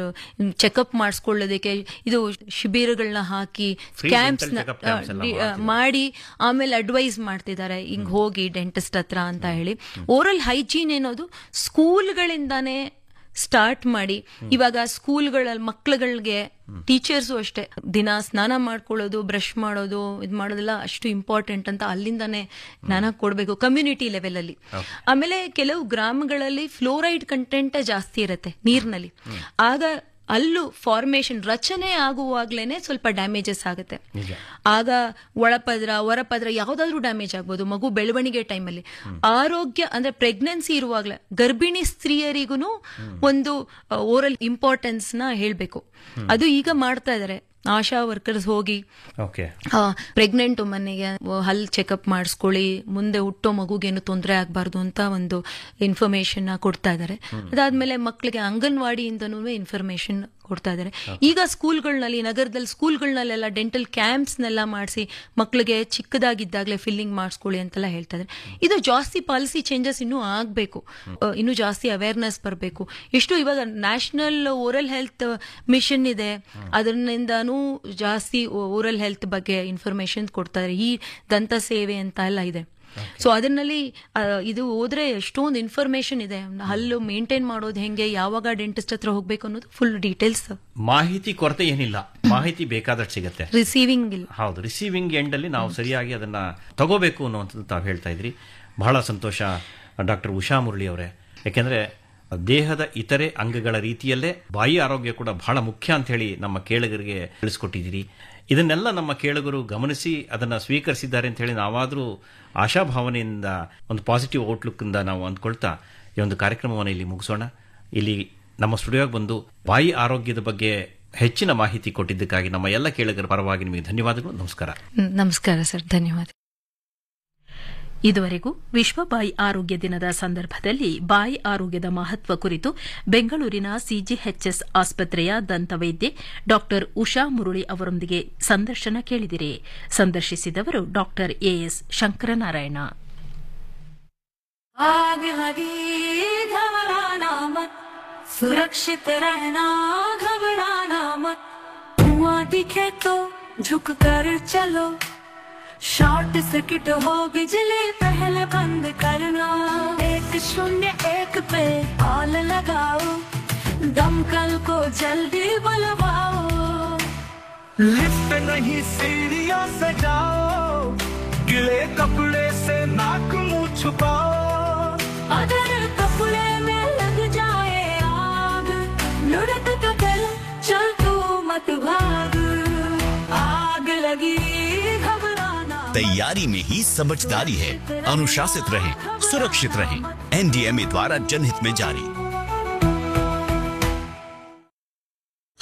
ಚೆಕಪ್ ಮಾಡಿಸ್ಕೊಳ್ಳೋದಕ್ಕೆ ಇದು ಶಿಬಿರಗಳನ್ನ ಹಾಕಿ Free camps dental checkup camps ಎಲ್ಲ ಮಾಡ್ತಿದ್ದಾರೆ. ಮಾಡಿ ಆಮೇಲೆ ಅಡ್ವೈಸ್ ಮಾಡ್ತಿದ್ದಾರೆ ಹಿಂಗ್ ಹೋಗಿ ಡೆಂಟಿಸ್ಟ್ ಹತ್ರ ಅಂತ ಹೇಳಿ ಓರಲ್ ಹೈಜೀನ್ ಏನೋದು ಸ್ಕೂಲ್ಗಳಿಂದಾನೇ ಸ್ಟಾರ್ಟ್ ಮಾಡಿ ಇವಾಗ ಸ್ಕೂಲ್ಗಳಲ್ಲಿ ಮಕ್ಳುಗಳಿಗೆ ಟೀಚರ್ಸು ಅಷ್ಟೇ ದಿನ ಸ್ನಾನ ಮಾಡ್ಕೊಳ್ಳೋದು ಬ್ರಷ್ ಮಾಡೋದು ಇದು ಮಾಡೋದೆಲ್ಲ ಅಷ್ಟು ಇಂಪಾರ್ಟೆಂಟ್ ಅಂತ ಅಲ್ಲಿಂದಾನೇ ಜ್ಞಾನ ಕೊಡಬೇಕು ಕಮ್ಯುನಿಟಿ ಲೆವೆಲ್ ಅಲ್ಲಿ ಆಮೇಲೆ ಕೆಲವು ಗ್ರಾಮಗಳಲ್ಲಿ ಫ್ಲೋರೈಡ್ ಕಂಟೆಂಟ್ ಜಾಸ್ತಿ ಇರುತ್ತೆ ನೀರಿನಲ್ಲಿ ಆಗ ಅಲ್ಲೂ ಫಾರ್ಮೇಶನ್ ರಚನೆ ಆಗುವಾಗ್ಲೇನೆ ಸ್ವಲ್ಪ ಡ್ಯಾಮೇಜಸ್ ಆಗುತ್ತೆ ಆಗ ಒಳಪದ್ರ ಹೊರಪದ್ರ ಯಾವ್ದಾದ್ರೂ ಡ್ಯಾಮೇಜ್ ಆಗ್ಬೋದು ಮಗು ಬೆಳವಣಿಗೆ ಟೈಮಲ್ಲಿ ಆರೋಗ್ಯ ಅಂದ್ರೆ ಪ್ರೆಗ್ನೆನ್ಸಿ ಇರುವಾಗ್ಲೇ ಗರ್ಭಿಣಿ ಸ್ತ್ರೀಯರಿಗೂ ಒಂದು ಓರಲ್ ಇಂಪಾರ್ಟೆನ್ಸ್ ನ ಹೇಳ್ಬೇಕು ಅದು ಈಗ ಮಾಡ್ತಾ ಇದಾರೆ ಆಶಾ ವರ್ಕರ್ಸ್ ಹೋಗಿ ಓಕೆ ಪ್ರೆಗ್ನೆಂಟ್ ಮನೆಗೆ ಹಲ್ ಚೆಕಪ್ ಮಾಡಿಸ್ಕೊಳ್ಳಿ ಮುಂದೆ ಹುಟ್ಟೋ ಮಗುಗೇನು ತೊಂದರೆ ಆಗಬಾರ್ದು ಅಂತ ಒಂದು ಇನ್ಫಾರ್ಮೇಶನ್ ಕೊಡ್ತಾ ಇದ್ದಾರೆ ಅದಾದ್ಮೇಲೆ ಮಕ್ಕಳಿಗೆ ಅಂಗನವಾಡಿಯಿಂದನೂ ಇನ್ಫಾರ್ಮೇಶನ್ ಕೊಡ್ತಾ ಇದ್ದಾರೆ ಈಗ ಸ್ಕೂಲ್ಗಳಲ್ಲಿ ನಗರದಲ್ಲಿ ಸ್ಕೂಲ್ಗಳಲ್ಲೆಲ್ಲ ಡೆಂಟಲ್ ಕ್ಯಾಂಪ್ಸ್ನೆಲ್ಲ ಮಾಡಿಸಿ ಮಕ್ಕಳಿಗೆ ಚಿಕ್ಕದಾಗಿದ್ದಾಗಲೇ ಫಿಲ್ಲಿಂಗ್ ಮಾಡಿಸ್ಕೊಳ್ಳಿ ಅಂತೆಲ್ಲ ಹೇಳ್ತಾ ಇದ್ದಾರೆ ಇದು ಜಾಸ್ತಿ ಪಾಲಿಸಿ ಚೇಂಜಸ್ ಇನ್ನೂ ಆಗಬೇಕು ಇನ್ನೂ ಜಾಸ್ತಿ ಅವೇರ್ನೆಸ್ ಬರಬೇಕು ಎಷ್ಟು ಇವಾಗ ನ್ಯಾಷನಲ್ ಓರಲ್ ಹೆಲ್ತ್ ಮಿಷನ್ ಇದೆ ಅದರಿಂದನೂ ಜಾಸ್ತಿ ಓರಲ್ ಹೆಲ್ತ್ ಬಗ್ಗೆ ಇನ್ಫಾರ್ಮೇಶನ್ ಕೊಡ್ತಾ ಇದ್ದಾರೆ ಈ ದಂತ ಸೇವೆ ಅಂತ ಎಲ್ಲ ಇದೆ ಸೊ ಅದರಲ್ಲಿ ಆ, ಇದು ಹೋದ್ರೆ ಎಷ್ಟೊಂದು ಇನ್ಫಾರ್ಮೇಶನ್ ಇದೆ ಹಲ್ಲು ಮೇಂಟೈನ್ ಮಾಡೋದು ಹೆಂಗೆ ಯಾವಾಗ ಡೆಂಟಿಸ್ಟ್ ಹತ್ರ ಹೋಗ್ಬೇಕು ಅನ್ನೋದು ಫುಲ್ ಡೀಟೇಲ್ಸ್ ಮಾಹಿತಿ ಕೊರತೆ ಏನಿಲ್ಲ ಮಾಹಿತಿ ಬೇಕಾದಷ್ಟು ಸಿಗತ್ತೆ ರಿಸೀವಿಂಗ್ ಇಲ್ಲ ಹೌದು ರಿಸೀವಿಂಗ್ ಎಂಡ್ ಅಲ್ಲಿ ನಾವು ಸರಿಯಾಗಿ ಅದನ್ನ ತಗೋಬೇಕು ಅನ್ನುವಂಥದ್ದು ತಾವು ಹೇಳ್ತಾ ಇದ್ರಿ ಬಹಳ ಸಂತೋಷ ಡಾಕ್ಟರ್ ಉಷಾ ಮುರಳಿ ಅವರೇ ಯಾಕೆಂದ್ರೆ ದೇಹದ ಇತರೆ ಅಂಗಗಳ ರೀತಿಯಲ್ಲೇ ಬಾಯಿ ಆರೋಗ್ಯ ಕೂಡ ಬಹಳ ಮುಖ್ಯ ಅಂತ ಹೇಳಿ ನಮ್ಮ ಕೇಳುಗರಿಗೆ ತಿಳಿಸ್ಕೊಟ್ಟಿದ್ದೀರಿ ಇದನ್ನೆಲ್ಲ ನಮ್ಮ ಕೇಳುಗರು ಗಮನಿಸಿ ಅದನ್ನ ಸ್ವೀಕರಿಸಿದ್ದಾರೆ ಅಂತ ಹೇಳಿ ನಾವಾದರೂ ಆಶಾಭಾವನೆಯಿಂದ ಒಂದು ಪಾಸಿಟಿವ್ ಔಟ್ಲುಕ್ ಇಂದ ನಾವು ಅಂದ್ಕೊಳ್ತಾ ಈ ಒಂದು ಕಾರ್ಯಕ್ರಮವನ್ನು ಇಲ್ಲಿ ಮುಗಿಸೋಣ ಇಲ್ಲಿ ನಮ್ಮ ಸ್ಟುಡಿಯೋಗೆ ಬಂದು ಬಾಯಿ ಆರೋಗ್ಯದ ಬಗ್ಗೆ ಹೆಚ್ಚಿನ ಮಾಹಿತಿ ಕೊಟ್ಟಿದ್ದಕ್ಕಾಗಿ ನಮ್ಮ ಎಲ್ಲ ಕೇಳುಗರ ಪರವಾಗಿ ನಿಮಗೆ ಧನ್ಯವಾದಗಳು ನಮಸ್ಕಾರ ಹ್ಮ್, ನಮಸ್ಕಾರ ಸರ್ ಧನ್ಯವಾದ ಇದುವರೆಗೂ ವಿಶ್ವ ಬಾಯಿ ಆರೋಗ್ಯ ದಿನದ ಸಂದರ್ಭದಲ್ಲಿ ಬಾಯಿ ಆರೋಗ್ಯದ ಮಹತ್ವ ಕುರಿತು ಬೆಂಗಳೂರಿನ ಸಿಜಿಎಚ್ಎಸ್ ಆಸ್ಪತ್ರೆಯ ದಂತವೈದ್ಯೆ ಡಾ ಉಷಾ ಮುರುಳಿ ಅವರೊಂದಿಗೆ ಸಂದರ್ಶನ ಕೇಳಿದಿರಿ ಸಂದರ್ಶಿಸಿದವರು ಡಾ ಎಎಸ್ ಶಂಕರನಾರಾಯಣ आग लगी घबराना मत सुरक्षित रहना घबराना मत धुआं दिखे तो झुक कर चलो शॉर्ट सर्किट हो बिजली पहले बंद करना एक शून्य एक पे ऑल लगाओ दमकल को जल्दी बुलवाओ लिफ्ट नहीं सीढ़ियों से जाओ गिले कपड़े से नाक मुंह छुपाओ अगर कपड़े में लग जाए आग लुढ़क तो चल चल तू मत भाग आग लगी घबराना तैयारी में ही समझदारी है अनुशासित रहें सुरक्षित रहें एनडीएमए द्वारा जनहित में जारी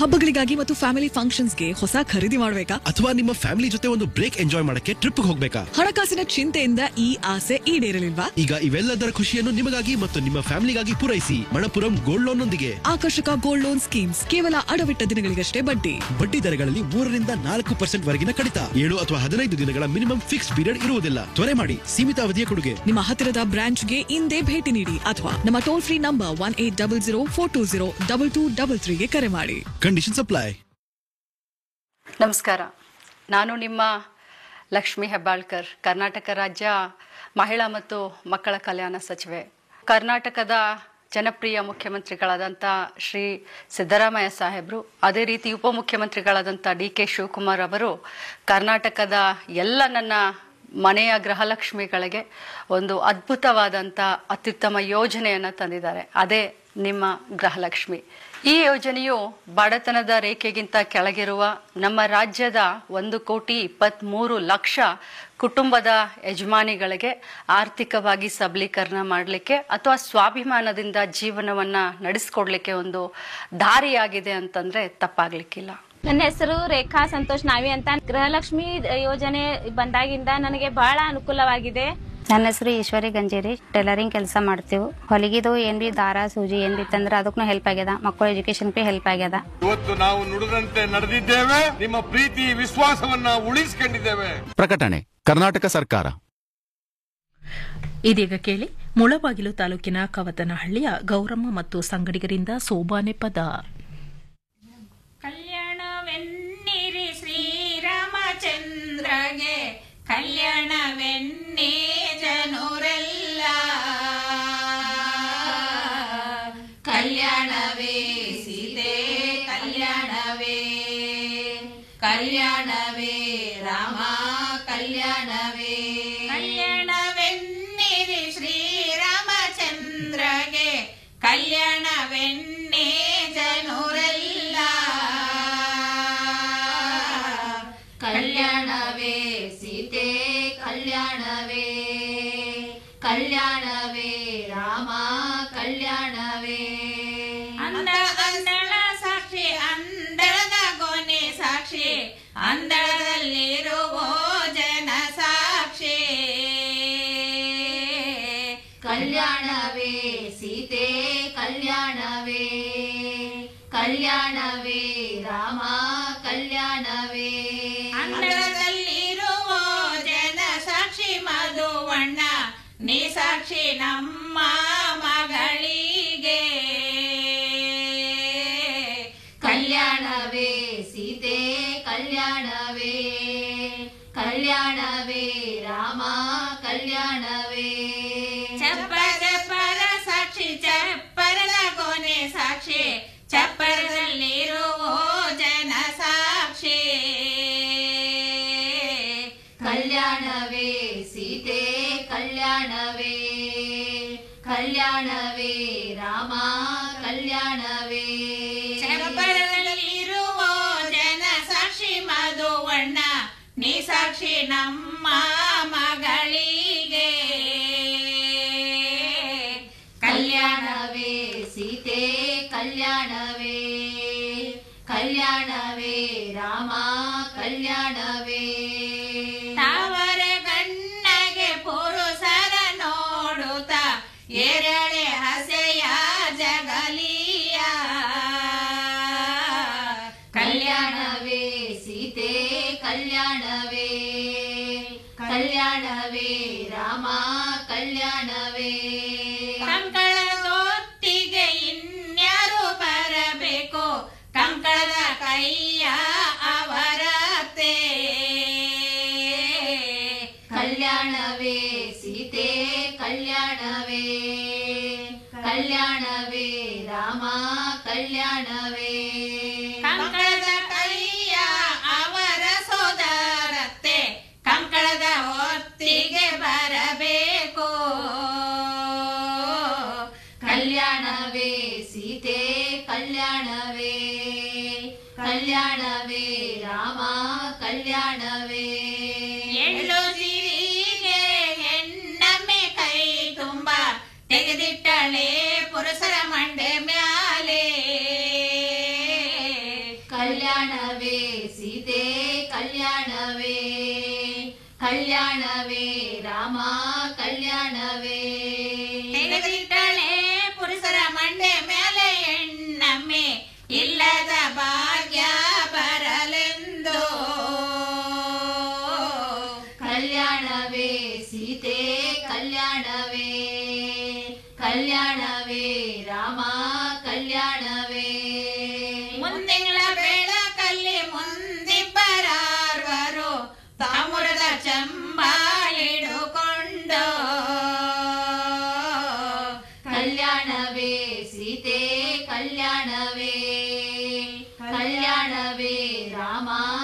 ಹಬ್ಬಗಳಿಗಾಗಿ ಮತ್ತು ಫ್ಯಾಮಿಲಿ ಫಂಕ್ಷನ್ಸ್ಗೆ ಹೊಸ ಖರೀದಿ ಮಾಡಬೇಕಾ ಅಥವಾ ನಿಮ್ಮ ಫ್ಯಾಮಿಲಿ ಜೊತೆ ಒಂದು ಬ್ರೇಕ್ ಎಂಜಾಯ್ ಮಾಡಕ್ಕೆ ಟ್ರಿಪ್ ಹೋಗ್ಬೇಕಾ ಹಣಕಾಸಿನ ಚಿಂತೆಯಿಂದ ಈ ಆಸೆ ಈಡೇರಲಿಲ್ವಾ ಈಗ ಇವೆಲ್ಲದರ ಖುಷಿಯನ್ನು ನಿಮಗಾಗಿ ಮತ್ತು ನಿಮ್ಮ ಫ್ಯಾಮಿಲಿಗಾಗಿ ಪೂರೈಸಿ ಮಣಪುರಂ ಗೋಲ್ಡ್ ಲೋನ್ ನೊಂದಿಗೆ ಆಕರ್ಷಕ ಗೋಲ್ಡ್ ಲೋನ್ ಸ್ಕೀಮ್ಸ್ ಕೇವಲ ಅಡವಿಟ್ಟ ದಿನಗಳಿಗಷ್ಟೇ ಬಡ್ಡಿ ಬಡ್ಡಿ ದರಗಳಲ್ಲಿ ಮೂರರಿಂದ ನಾಲ್ಕು ಪರ್ಸೆಂಟ್ ವರೆಗಿನ ಕಡಿತ ಏಳು ಅಥವಾ ಹದಿನೈದು ದಿನಗಳ ಮಿನಿಮಮ್ ಫಿಕ್ಸ್ ಪೀರಿಯಡ್ ಇರುವುದಿಲ್ಲ ತ್ವರೆ ಮಾಡಿ ಸೀಮಿತ ಅವಧಿಯ ಕೊಡುಗೆ ನಿಮ್ಮ ಹತ್ತಿರದ ಬ್ರಾಂಚ್ಗೆ ಇಂದೇ ಭೇಟಿ ನೀಡಿ ಅಥವಾ ನಮ್ಮ toll free number one eight double zero four two zero double two double ತ್ರೀಗೆ ಕರೆ ಮಾಡಿ ಕಂಡೀಷನ್ ಅಪ್ಲೈ ನಮಸ್ಕಾರ ನಾನು ನಿಮ್ಮ ಲಕ್ಷ್ಮಿ ಹೆಬ್ಬಾಳ್ಕರ್ ಕರ್ನಾಟಕ ರಾಜ್ಯ ಮಹಿಳಾ ಮತ್ತು ಮಕ್ಕಳ ಕಲ್ಯಾಣ ಸಚಿವೆ ಕರ್ನಾಟಕದ ಜನಪ್ರಿಯ ಮುಖ್ಯಮಂತ್ರಿಗಳಾದಂಥ ಶ್ರೀ ಸಿದ್ದರಾಮಯ್ಯ ಸಾಹೇಬರು ಅದೇ ರೀತಿ ಉಪಮುಖ್ಯಮಂತ್ರಿಗಳಾದಂಥ ಡಿ ಕೆ ಶಿವಕುಮಾರ್ ಅವರು ಕರ್ನಾಟಕದ ಎಲ್ಲ ನನ್ನ ಮನೆಯ ಗೃಹಲಕ್ಷ್ಮಿಗಳಿಗೆ ಒಂದು ಅದ್ಭುತವಾದಂಥ ಅತ್ಯುತ್ತಮ ಯೋಜನೆಯನ್ನು ತಂದಿದ್ದಾರೆ ಅದೇ ನಿಮ್ಮ ಗೃಹಲಕ್ಷ್ಮಿ ಈ ಯೋಜನೆಯು ಬಡತನದ ರೇಖೆಗಿಂತ ಕೆಳಗಿರುವ ನಮ್ಮ ರಾಜ್ಯದ ಒಂದು ಕೋಟಿ ಇಪ್ಪತ್ತ್ಮೂರು ಲಕ್ಷ ಕುಟುಂಬದ ಯಜಮಾನಿಗಳಿಗೆ ಆರ್ಥಿಕವಾಗಿ ಸಬಲೀಕರಣ ಮಾಡಲಿಕ್ಕೆ ಅಥವಾ ಸ್ವಾಭಿಮಾನದಿಂದ ಜೀವನವನ್ನು ನಡೆಸ್ಕೊಡ್ಲಿಕ್ಕೆ ಒಂದು ದಾರಿಯಾಗಿದೆ ಅಂತಂದರೆ ತಪ್ಪಾಗ್ಲಿಕ್ಕಿಲ್ಲ ನನ್ನ ಹೆಸರು ರೇಖಾ ಸಂತೋಷ್ ನಾವಿ ಅಂತ ಗೃಹಲಕ್ಷ್ಮಿ ಯೋಜನೆ ಬಂದಾಗಿಂದ ನನಗೆ ಬಹಳ ಅನುಕೂಲವಾಗಿದೆ ನನ್ನ ಹೆಸರು ಈಶ್ವರಿ ಗಂಜೇರಿ ಟೈಲರಿಂಗ್ ಕೆಲಸ ಮಾಡ್ತೀವಿ ಹೊಲಿಗಿದು ಏನ್ ಬಿ ದಾರ ಸೂಜಿ ಏನ್ ಬಿ ತಂದ್ರೆ ಅದಕ್ಕೂ ಹೆಲ್ಪ್ ಆಗ್ಯದ ಮಕ್ಕಳ ಎಜುಕೇಶನ್ ಬಿ ಹೆಲ್ಪ್ ಆಗ್ಯದ ಇವತ್ತು ನಾವು ನುಡಿದಂತೆ ನಡೆದಿದ್ದೇವೆ ನಿಮ್ಮ ಪ್ರೀತಿ ವಿಶ್ವಾಸವನ್ನ ಉಳಿಸಿಕೊಂಡಿದ್ದೇವೆ ಪ್ರಕಟಣೆ ಕರ್ನಾಟಕ ಸರ್ಕಾರ ಇದೀಗ ಕೇಳಿ ಮುಳಬಾಗಿಲು ತಾಲೂಕಿನ ಕವತನಹಳ್ಳಿಯ ಗೌರಮ್ಮ ಮತ್ತು ಸಂಗಡಿಗರಿಂದ ಸೋಬಾನೆ ಪದ ಕಲ್ಯಾಣವೆನ್ನಿರಿ ಶ್ರೀರಾಮಚಂದ್ರಗೆ ಕಲ್ಯಾಣವೆನ್ನಿ ಜನರೆಲ್ಲ ಕಲ್ಯಾಣವೇ ಸೀತೆ ಕಲ್ಯಾಣವೇ ಕಲ್ಯಾಣವೇ ರಾಮ ಕಲ್ಯಾಣವೇ ಕಲ್ಯಾಣವೆನ್ನಿರಿ ಶ್ರೀರಾಮಚಂದ್ರಗೆ ಕಲ್ಯಾಣವೆನ್ನಿ ಜನರೆಲ್ಲ ಕಲ್ಯಾಣವೇ ಸೀತೆ ಕಲ್ಯಾಣವೇ ಕಲ್ಯಾಣವೇ ರಾಮ ಕಲ್ಯಾಣವೇ ಅಂದ ಅಂದಳ ಸಾಕ್ಷಿ ಅಂದಳದ ಗೊನೆ ಸಾಕ್ಷಿ ಅಂದಳದಲ್ಲಿರುವ ಜನ ಸಾಕ್ಷಿ ಕಲ್ಯಾಣವೇ ಸೀತೆ ಕಲ್ಯಾಣವೇ ಕಲ್ಯಾಣವೇ ರಾಮ ಕಲ್ಯಾಣವೇ ಅಂದಳದಲ್ಲಿರುವ ಜನ ಸಾಕ್ಷಿ ಮಧುವಣ್ಣ ನೀ ಸಾಕ್ಷಿ ನಮ್ಮ ಮಗಳಿಗೆ ಕಲ್ಯಾಣವೇ ಸೀತೆ ಕಲ್ಯಾಣವೇ ಕಲ್ಯಾಣವೇ ರಾಮ ಕಲ್ಯಾಣವೇ ಚಪ್ಪರ ಪರ ಸಾಕ್ಷಿ ಚಪ್ಪರದ ಕೊನೆ ಸಾಕ್ಷಿ ಚಪ್ಪರದಲ್ಲಿರುವ ಜನ ಸಾಕ್ಷಿ ಕಲ್ಯಾಣವೇ ಸೀತೆ ಕಲ್ಯಾಣವೇ ಕಲ್ಯಾಣವೇ ರಾಮ ಕಲ್ಯಾಣವೇ ಚಪ್ಪರದಲ್ಲಿರುವ ಜನ ಸಾಕ್ಷಿ ಮಧುವಣ್ಣ ನೀ ಸಾಕ್ಷಿ ನಮ್ಮ ಮಗಳಿಗೆ ಕಲ್ಯಾಣವೇ ಸೀತೆ ಕಲ್ಯಾಣವೇ ಕಲ್ಯಾಣವೇ ರಾಮ ಕಲ್ಯಾಣವೇ ತಾವರ ಗಣ್ಣಗೆ ಪುರುಷರ ನೋಡುತ್ತ ಎರಳೆ ಹಸೆಯ ಜಗಲಿಯ ಕಲ್ಯಾಣವೇ ಸೀತೆ ಕಲ್ಯಾಣವೇ ಕಲ್ಯಾಣವೇ ರಾಮ ಕಲ್ಯಾಣವೇ ಕಂಕಳದೊತ್ತಿಗೆ ಇನ್ಯಾರು ಬರಬೇಕು ಕಂಕಳದ ಕೈಯ ಅವರತೆ ಕಲ್ಯಾಣವೇ ಸೀತೆ ಕಲ್ಯಾಣವೇ ಕಲ್ಯಾಣವೇ ರಾಮ ಕಲ್ಯಾಣವೇ ಕಂಕಳದ ಕೈಯ ಅವರ ಸೋದರತ್ತೆ ಕಂಕಳದ ಹೊತ್ತಿಗೆ ಬರಬೇಕು ಕಲ್ಯಾಣವೇ ಸೀತೆ ಕಲ್ಯಾಣವೇ ಕಲ್ಯಾಣವೇ ರಾಮ ಕಲ್ಯಾಣವೇ ಎಳ್ಳು ಸಿರಿಗೆ ಹೆಣ್ಣಮ್ಮೆ ಕೈ ತುಂಬ ತೆಗೆದಿಟ್ಟಳೆ ಪುರುಷರ ಮಂಡೆ ಮ್ಯಾಲೆ ಕಲ್ಯಾಣವೇ ರಾಮ ಕಲ್ಯಾಣವೇ ಮುಂದಿನ ಬೆಳಕಲ್ಲಿ ಮುಂದಿಬ್ಬರಾರ್ವರು ತಾಮ್ರದ ಚಂಬ ಹಿಡುಕೊಂಡು ಕಲ್ಯಾಣವೇ ಸೀತೆ ಕಲ್ಯಾಣವೇ ಕಲ್ಯಾಣವೇ ರಾಮ